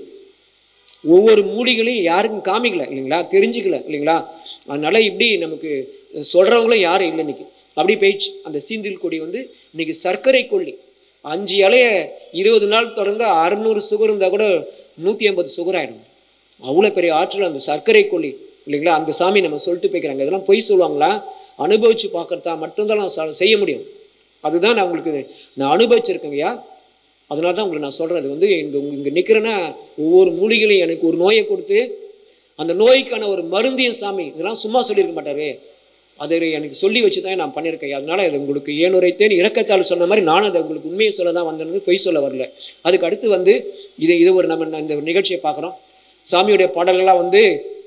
ஒவ்வொரு மூலிகளையும் யாருக்கும் காமிக்கல இல்லைங்களா தெரிஞ்சுக்கல இல்லைங்களா அதனால இப்படி நமக்கு சொல்கிறவங்களும் யாரும் இல்லை இன்னைக்கு அப்படி போயிடுச்சு அந்த சீந்தில் கொடி வந்து இன்னைக்கு சர்க்கரை கொல்லி அஞ்சு இலைய இருபது நாள் தொடர்ந்து அறுநூறு சுகர் இருந்தால் கூட நூற்றி ஐம்பது சுகர் ஆகிடும் அவ்வளோ பெரிய ஆற்றல் அந்த சர்க்கரை கொல்லி இல்லைங்களா அந்த சாமி நம்ம சொல்லிட்டு போய்க்கிறாங்க இதெல்லாம் பொய் சொல்லுவாங்களா அனுபவித்து பார்க்கறதா மட்டும்தான் நான் ச- செய்ய முடியும் அதுதான் நான் உங்களுக்கு நான் அனுபவிச்சிருக்கேங்கய்யா அதனால தான் உங்களுக்கு நான் சொல்கிறது வந்து இங்கே இங்கே நிற்கிறேன்னா ஒவ்வொரு மூலிகளையும் எனக்கு ஒரு நோயை கொடுத்து அந்த நோய்க்கான ஒரு மருந்தியம் சாமி இதெல்லாம் சும்மா சொல்லியிருக்க மாட்டாரு அதை எனக்கு சொல்லி வச்சு தான் நான் பண்ணியிருக்கேன் அதனால இது உங்களுக்கு ஏனுரைத்தேன் இறக்கத்தால் சொன்ன மாதிரி நானும் அதை உங்களுக்கு உண்மையை சொல்ல தான் வந்தேன் பொய் சொல்ல வரல அதுக்கு அடுத்து வந்து இது இது ஒரு நம்ம இந்த நிகழ்ச்சியை பார்க்குறோம் சாமியுடைய பாடல்கள்லாம் வந்து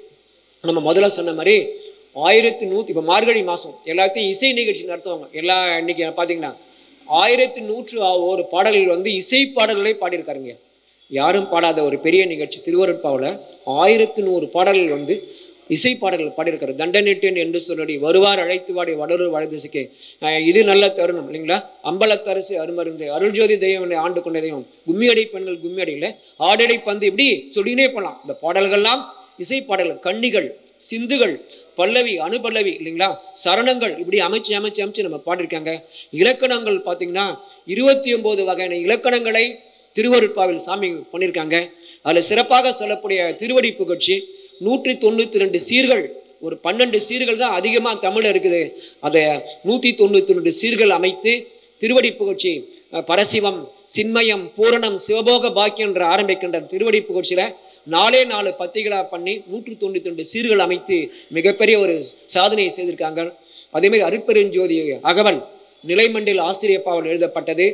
நம்ம முதல்ல சொன்ன மாதிரி ஆயிரத்தி நூற்றி இப்போ மார்கழி மாதம் எல்லாத்தையும் இசை நிகழ்ச்சி நடத்துவாங்க எல்லா இன்னைக்கு பார்த்தீங்கன்னா ஆயிரத்தி நூற்று ஆ- ஒரு பாடல்கள் வந்து இசை பாடல்களே பாடியிருக்காருங்க யாரும் பாடாத ஒரு பெரிய நிகழ்ச்சி திருவருட்பாவில் ஆயிரத்தி நூறு பாடல்கள் வந்து இசை பாடல்கள் பாடியிருக்காரு தண்டனெட்டேன் என்று சொல்லி வருவார் அழைத்து வாடி வடலூர் வடதிசைக்கு அஹ் இது நல்ல தருணம் இல்லைங்களா அம்பலத்தரசு அருமருந்து அருள்ஜோதி தெய்வம் ஆண்டு கொண்ட தெய்வம் கும்மியடை பெண்கள் கும்மியடையில் ஆடடை பந்து இப்படி சொல்லினே போகலாம் இந்த பாடல்கள்லாம் இசை பாடல்கள் கன்னிகள் சிந்துகள் பல்லவி அனுபல்லவி இல்லைங்களா சரணங்கள் இப்படி அமைச்சு அமைச்சு அமைச்சு நம்ம பாடியிருக்காங்க இலக்கணங்கள் பார்த்தீங்கன்னா இருபத்தி ஒன்பது வகையான இலக்கணங்களை திருவருட்பாவில் சாமி பண்ணியிருக்காங்க அதில் சிறப்பாக சொல்லக்கூடிய திருவடி புகழ்ச்சி நூற்றி தொண்ணூற்றி ரெண்டு சீர்கள் ஒரு பன்னெண்டு சீர்கள் தான் அதிகமாக தமிழ் இருக்குது அதை நூற்றி தொண்ணூற்றி ரெண்டு சீர்கள் அமைத்து திருவடி புகழ்ச்சி அஹ், பரசிவம் சின்மயம் பூரணம் சிவபோக பாக்கியம் என்று ஆரம்பிக்கின்ற திருவடி புகழ்ச்சியில் நாலே நாலு பத்திகளாக பண்ணி நூற்று தொண்ணூற்றி ரெண்டு சீர்கள் அமைத்து மிகப்பெரிய ஒரு சாதனையை செய்திருக்காங்க அதேமாதிரி அருட்பெருஞ்சோதி அகவல் நிலைமண்டில் ஆசிரியப்பாவல் எழுதப்பட்டது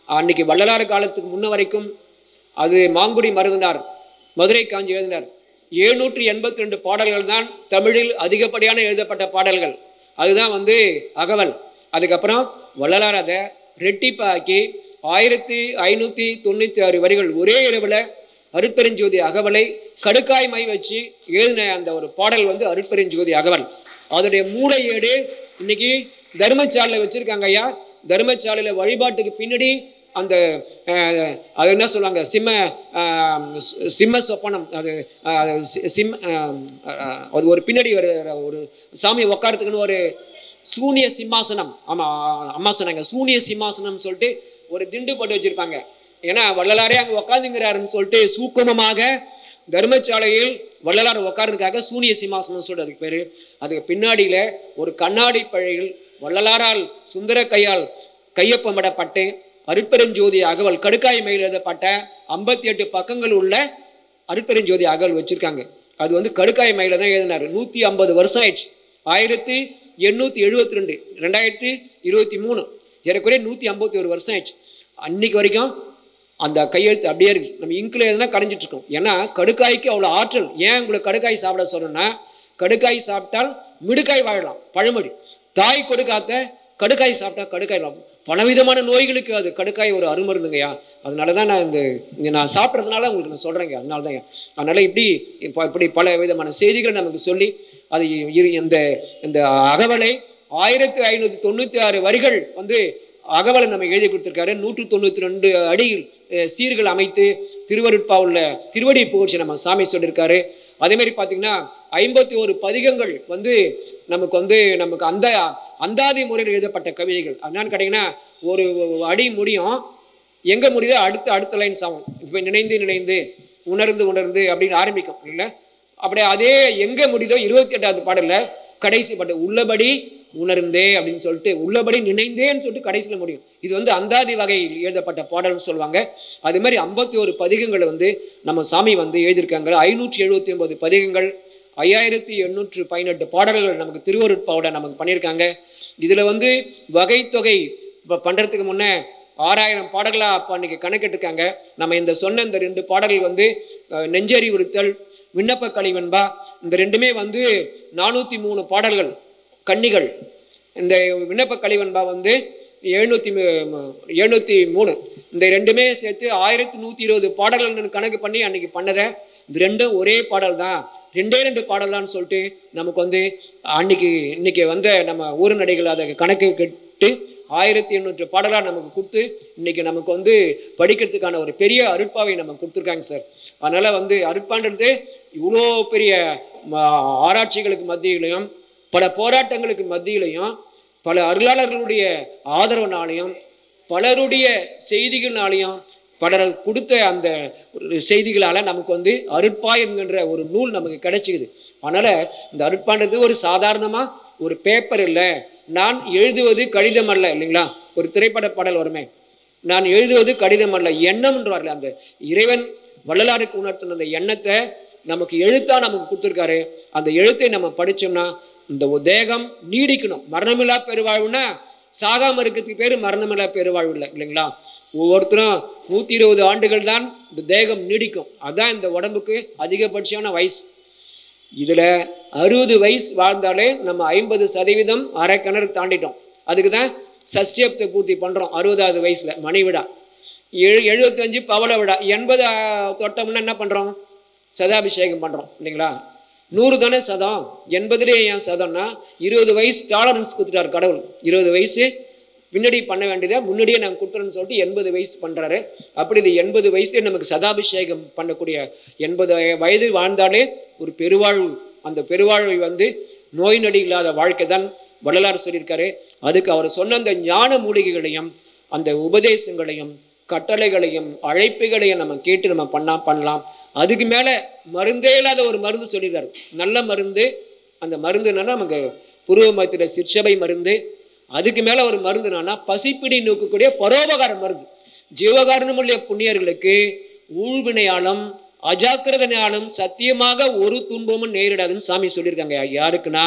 அன்னைக்கு வள்ளலார் காலத்துக்கு முன்ன வரைக்கும் அது மாங்குடி மருதினார் மதுரை காஞ்சி எழுதினார் எழுநூற்றி எண்பத்தி ரெண்டு பாடல்கள் தான் தமிழில் அதிகப்படியான எழுதப்பட்ட பாடல்கள் அதுதான் வந்து அகவல் அதுக்கப்புறம் வள்ளலார் அதை ரெட்டிப்பாக்கி ஆயிரத்தி ஐநூற்றி தொண்ணூற்றி ஆறு வரிகள் ஒரே இரவில் அருட்பெருஞ்சோதி அகவலை கடுக்காய் மை வச்சு எழுதின அந்த ஒரு பாடல் வந்து அருட்பெருஞ்சோதி அகவல் அதோடைய மூளை ஏடு இன்னைக்கு தர்மசாலையில் வச்சிருக்காங்க ஐயா தர்மசாலையில் வழிபாட்டுக்கு பின்னாடி அந்த அஹ், அது என்ன சொல்லுவாங்க சிம்ம அஹ், சி- சிம்ம சொப்பனம் அது அஹ், அது சி- சிம் அஹ், அஹ், அது ஒரு பின்னாடி ஒரு ஒரு சாமி உட்காரத்துக்குன்னு ஒரு சூனிய சிம்மாசனம் ஆமா அம்மா சொன்னாங்க சூனிய சிம்மாசனம் சொல்லிட்டு ஒரு திண்டு போட்டு வச்சிருப்பாங்க ஏன்னா வள்ளலாரே அங்க உட்காந்துங்கிறாருன்னு சொல்லிட்டு சூக்குமமாக தர்மசாலையில் வள்ளலார் உட்கார்றதுக்காக சூனிய சிம்மாசனம் சொல்லிட்டு அதுக்கு பேரு அதுக்கு பின்னாடியில ஒரு கண்ணாடி பழையில் வள்ளலாரால் சுந்தர கையால் கையொப்பமிடப்பட்டு அருட்பெருஞ்சோதி அகவல் கடுக்காய் மயில் எழுதப்பட்ட ஐம்பத்தி எட்டு பக்கங்கள் உள்ள அருட்பெருஞ்சோதி அகவல் வச்சிருக்காங்க அது வந்து கடுக்காய் மயில தான் எழுதினாரு நூற்றி ஐம்பது வருஷம் ஆயிடுச்சு ஆயிரத்தி எண்ணூற்றி எழுபத்தி ரெண்டு ரெண்டாயிரத்தி இருபத்தி மூணு ஏறக்குறைய நூற்றி ஐம்பத்தி ஒரு வருஷம் ஆயிடுச்சு அன்னைக்கு வரைக்கும் அந்த கையெழுத்து அப்படியே இருக்கு நம்ம இங்கில் எதுனா கரைஞ்சிட்டு இருக்கோம் ஏன்னா கடுக்காய்க்கு அவ்வளோ ஆற்றல் ஏன் உங்களை கடுக்காய் சாப்பிட சொல்றேன்னா கடுக்காய் சாப்பிட்டால் மிடுக்காய் வாழலாம் பழமொழி தாய் கொடுக்காத்த கடுக்காய் சாப்பிட்டா கடுக்காய் வாழும் பலவிதமான நோய்களுக்கு அது கடுக்காய் ஒரு அருமருந்துங்கய்யா அதனால தான் நான் இந்த இங்க நான் சாப்பிட்றதுனால உங்களுக்கு நான் சொல்கிறேங்க அதனால தான் அதனால இப்படி இப்போ இப்படி பல விதமான செய்திகளை நமக்கு சொல்லி அது இரு- இந்த இந்த அகவலை ஆயிரத்தி ஐநூற்றி தொண்ணூற்றி ஆறு வரிகள் வந்து அகவலை நம்ம எழுதி கொடுத்துருக்காரு நூற்று தொண்ணூற்றி ரெண்டு அடியில் அஹ், சீர்கள் அமைத்து திருவருட்பாவுள்ள திருவடி புகழ்ச்சி நம்ம சாமி சொல்லியிருக்காரு அதே மாதிரி பார்த்தீங்கன்னா ஐம்பத்தி ஒரு பதிகங்கள் வந்து நமக்கு வந்து நமக்கு அந்த அந்தாதி முறையில் எழுதப்பட்ட கவிதைகள் என்னன்னு கேட்டிங்கன்னா ஒரு அடி முடியும் எங்கே முடியுதோ அடுத்த அடுத்த லைன்ஸ் ஆகும் இப்போ நினைந்து நினைந்து உணர்ந்து உணர்ந்து அப்படின்னு ஆரம்பிக்கும் இல்லை அப்படியே அதே எங்கே முடியுதோ இருபத்தி எட்டாவது பாடலில் கடைசி பாட்டு உள்ளபடி உணர்ந்தே அப்படின்னு சொல்லிட்டு உள்ளபடி நினைந்தேன்னு சொல்லிட்டு கடைசியில் முடியும் இது வந்து அந்தாதி வகையில் எழுதப்பட்ட பாடல்னு சொல்லுவாங்க அது மாதிரி ஐம்பத்தி ஒரு பதிகங்களை வந்து நம்ம சாமி வந்து எழுதியிருக்காங்க ஐநூற்றி எழுபத்தி ஒன்பது பதிகங்கள் ஐயாயிரத்தி எண்ணூற்று பதினெட்டு பாடல்கள் நமக்கு திருவருட்பாவோட நமக்கு பண்ணியிருக்காங்க இதில் வந்து வகைத்தொகை இப்போ பண்ணுறதுக்கு முன்னே ஆறாயிரம் பாடல்களாக அப்போ அன்றைக்கி கணக்கிட்டிருக்காங்க நம்ம இந்த சொன்ன இந்த ரெண்டு பாடல்கள் வந்து அஹ், நெஞ்சறிவுறுத்தல் விண்ணப்ப கழிவன்பா இந்த ரெண்டுமே வந்து நானூற்றி மூணு பாடல்கள் கன்னிகள் இந்த விண்ணப்ப கழிவன்பா வந்து எழுநூற்றி எழுநூற்றி மூணு இந்த ரெண்டுமே சேர்த்து ஆயிரத்தி நூற்றி இருபது பாடல்கள் கணக்கு பண்ணி அன்னைக்கு பண்ணதை இது ரெண்டும் ஒரே பாடல் தான் ரெண்டே ரெண்டு பாடல் தான் சொல்லிட்டு நமக்கு வந்து அன்னைக்கு இன்னைக்கு வந்த நம்ம ஊரநடைகள் அதை கணக்கு கட்டு ஆயிரத்தி எண்ணூற்று பாடலாக நமக்கு கொடுத்து இன்னைக்கு நமக்கு வந்து படிக்கிறதுக்கான ஒரு பெரிய அருட்பாவை நமக்கு கொடுத்துருக்காங்க சார் அதனால் வந்து அருட்பான்றது இவ்வளோ பெரிய ம, ஆராய்ச்சிகளுக்கு மத்தியிலையும் பல போராட்டங்களுக்கு மத்தியிலையும் பல அருளாளர்களுடைய ஆதரவுனாலையும் பலருடைய செய்திகள்னாலையும் பலர் கொடுத்த அந்த ஒரு செய்திகளால் நமக்கு வந்து அருட்பா என்கின்ற ஒரு நூல் நமக்கு கிடைச்சிக்குது அதனால் இந்த அருட்பான்றது ஒரு சாதாரணமாக ஒரு பேப்பர் இல்லை நான் எழுதுவது கடிதம் அல்ல இல்லைங்களா ஒரு திரைப்பட பாடல் வருமே நான் எழுதுவது கடிதம் அல்ல எண்ணம்ன்றவார்ல அந்த இறைவன் வள்ளலாருக்கு உணர்த்தின அந்த எண்ணத்தை நமக்கு எழுத்தா நமக்கு கொடுத்துருக்காரு அந்த எழுத்தை நம்ம படிச்சோம்னா இந்த தேகம் நீடிக்கணும் மரணமில்லா பெருவாழ்வுனா சாகாம இருக்கிறதுக்கு பேர் மரணமில்லா பெருவாழ்வு இல்லை இல்லைங்களா ஒவ்வொருத்தரும் நூற்றி இருபது ஆண்டுகள் தான் இந்த தேகம் நீடிக்கும் அதான் இந்த உடம்புக்கு அதிகபட்சமான வயசு இதில் அறுபது வயசு வாழ்ந்தாலே நம்ம ஐம்பது சதவீதம் அரை கிணறு தாண்டிட்டோம் அதுக்கு தான் சஷ்டியப்த பூர்த்தி பண்ணுறோம் அறுபதாவது வயசில் மணி விழா எழு எழுபத்தஞ்சு பவள விழா எண்பது ஆ, தொட்டோம்னா என்ன பண்ணுறோம் சதாபிஷேகம் பண்ணுறோம் இல்லைங்களா நூறு தானே சதம் எண்பதுலேயே ஏன் சதம்னா இருபது வயசு டாலரன்ஸ் கொடுத்துட்டார் கடவுள் இருபது வயசு பின்னாடி பண்ண வேண்டியதை முன்னாடியே நாங்கள் கொடுத்துறோன்னு சொல்லிட்டு எண்பது வயசு பண்ணுறாரு அப்படி இது எண்பது வயசுல நமக்கு சதாபிஷேகம் பண்ணக்கூடிய எண்பது வயது வாழ்ந்தாலே ஒரு பெருவாழ்வு அந்த பெருவாழ்வை வந்து நோய் நொடி இல்லாத வாழ்க்கை தான் வள்ளலார் சொல்லியிருக்காரு அதுக்கு அவர் சொன்ன அந்த ஞான மூலிகைகளையும் அந்த உபதேசங்களையும் கட்டளைகளையும் அழைப்புகளையும் நம்ம கேட்டு நம்ம பண்ணா பண்ணலாம் அதுக்கு மேலே மருந்தே இல்லாத ஒரு மருந்து சொல்லியிருக்காரு நல்ல மருந்து அந்த மருந்து என்னன்னா நமக்கு புருவ மத்தியில் சிற்சபை மருந்து அதுக்கு மேலே ஒரு மருந்து என்னன்னா பசிப்பிடி நோக்கக்கூடிய பரோபகார மருந்து ஜீவகாரணமுள்ள புண்ணியர்களுக்கு ஊழ்வினையாலும் அஜாக்கிரதனாலும் சத்தியமாக ஒரு துன்பமும் நேரிடாதுன்னு சாமி சொல்லியிருக்காங்க யாருக்குன்னா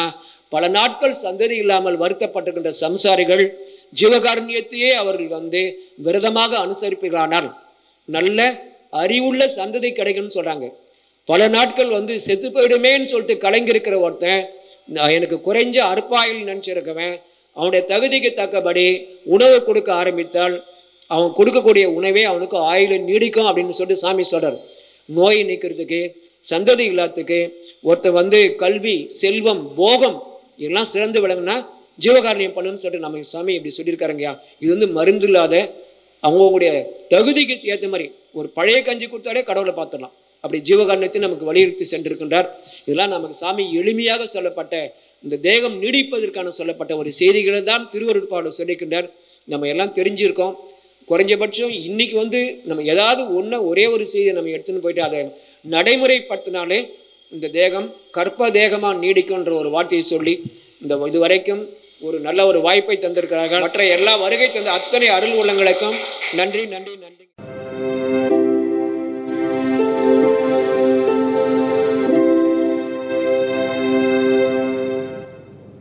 பல நாட்கள் சந்ததி இல்லாமல் வருத்தப்பட்டிருக்கின்ற சம்சாரிகள் ஜீவகாருண்யத்தையே அவர்கள் வந்து விரதமாக அனுசரிப்பீர்களானால் நல்ல அறிவுள்ள சந்ததி கிடைக்கும்னு சொல்றாங்க பல நாட்கள் வந்து செத்து போயிடுமேன்னு சொல்லிட்டு கலங்கியிருக்கிற ஒருத்தன் நான் எனக்கு குறைஞ்ச அற்பாயில் நினச்சிருக்கவன் அவனுடைய தகுதிக்கு தக்கபடி உணவு கொடுக்க ஆரம்பித்தால் அவன் கொடுக்கக்கூடிய உணவே அவனுக்கு ஆயுள நீடிக்கும் அப்படின்னு சொல்லிட்டு சாமி சொல்றார் நோய் நீக்கிறதுக்கு சந்ததி இல்லாததுக்கு ஒருத்தன் வந்து கல்வி செல்வம் போகம் இதெல்லாம் சிறந்து விளங்குனா ஜீவகாரணியம் பண்ணுன்னு சொல்லிட்டு நம்ம சாமி இப்படி சொல்லியிருக்காருங்கய்யா இது வந்து மருந்து இல்லாத அவங்களுடைய தகுதிக்கு ஏற்ற மாதிரி ஒரு பழைய கஞ்சி கொடுத்தாலே கடவுளை பார்த்துடலாம் அப்படி ஜீவகாரணத்தை நமக்கு வலியுறுத்தி சென்றிருக்கின்றார் இதெல்லாம் நமக்கு சாமி எளிமையாக சொல்லப்பட்ட இந்த தேகம் நீடிப்பதற்கான சொல்லப்பட்ட ஒரு செய்திகளை தான் திருவருட்பாடு சொல்லியிருக்கின்றார் நம்ம எல்லாம் தெரிஞ்சிருக்கோம் குறைஞ்சபட்சம் இன்னைக்கு வந்து நம்ம ஏதாவது ஒன்று ஒரே ஒரு செய்தியை நம்ம எடுத்துன்னு போயிட்டு அதை நடைமுறைப்படுத்தினாலே இந்த தேகம் கற்ப தேகமாக நீடிக்கும்ன்ற ஒரு வார்த்தையை சொல்லி இந்த இது வரைக்கும் ஒரு நல்ல ஒரு வாய்ப்பை தந்திருக்கிறார்கள் மற்ற எல்லா வருகை தந்த அத்தனை அருள் உள்ளங்களுக்கும் நன்றி நன்றி நன்றி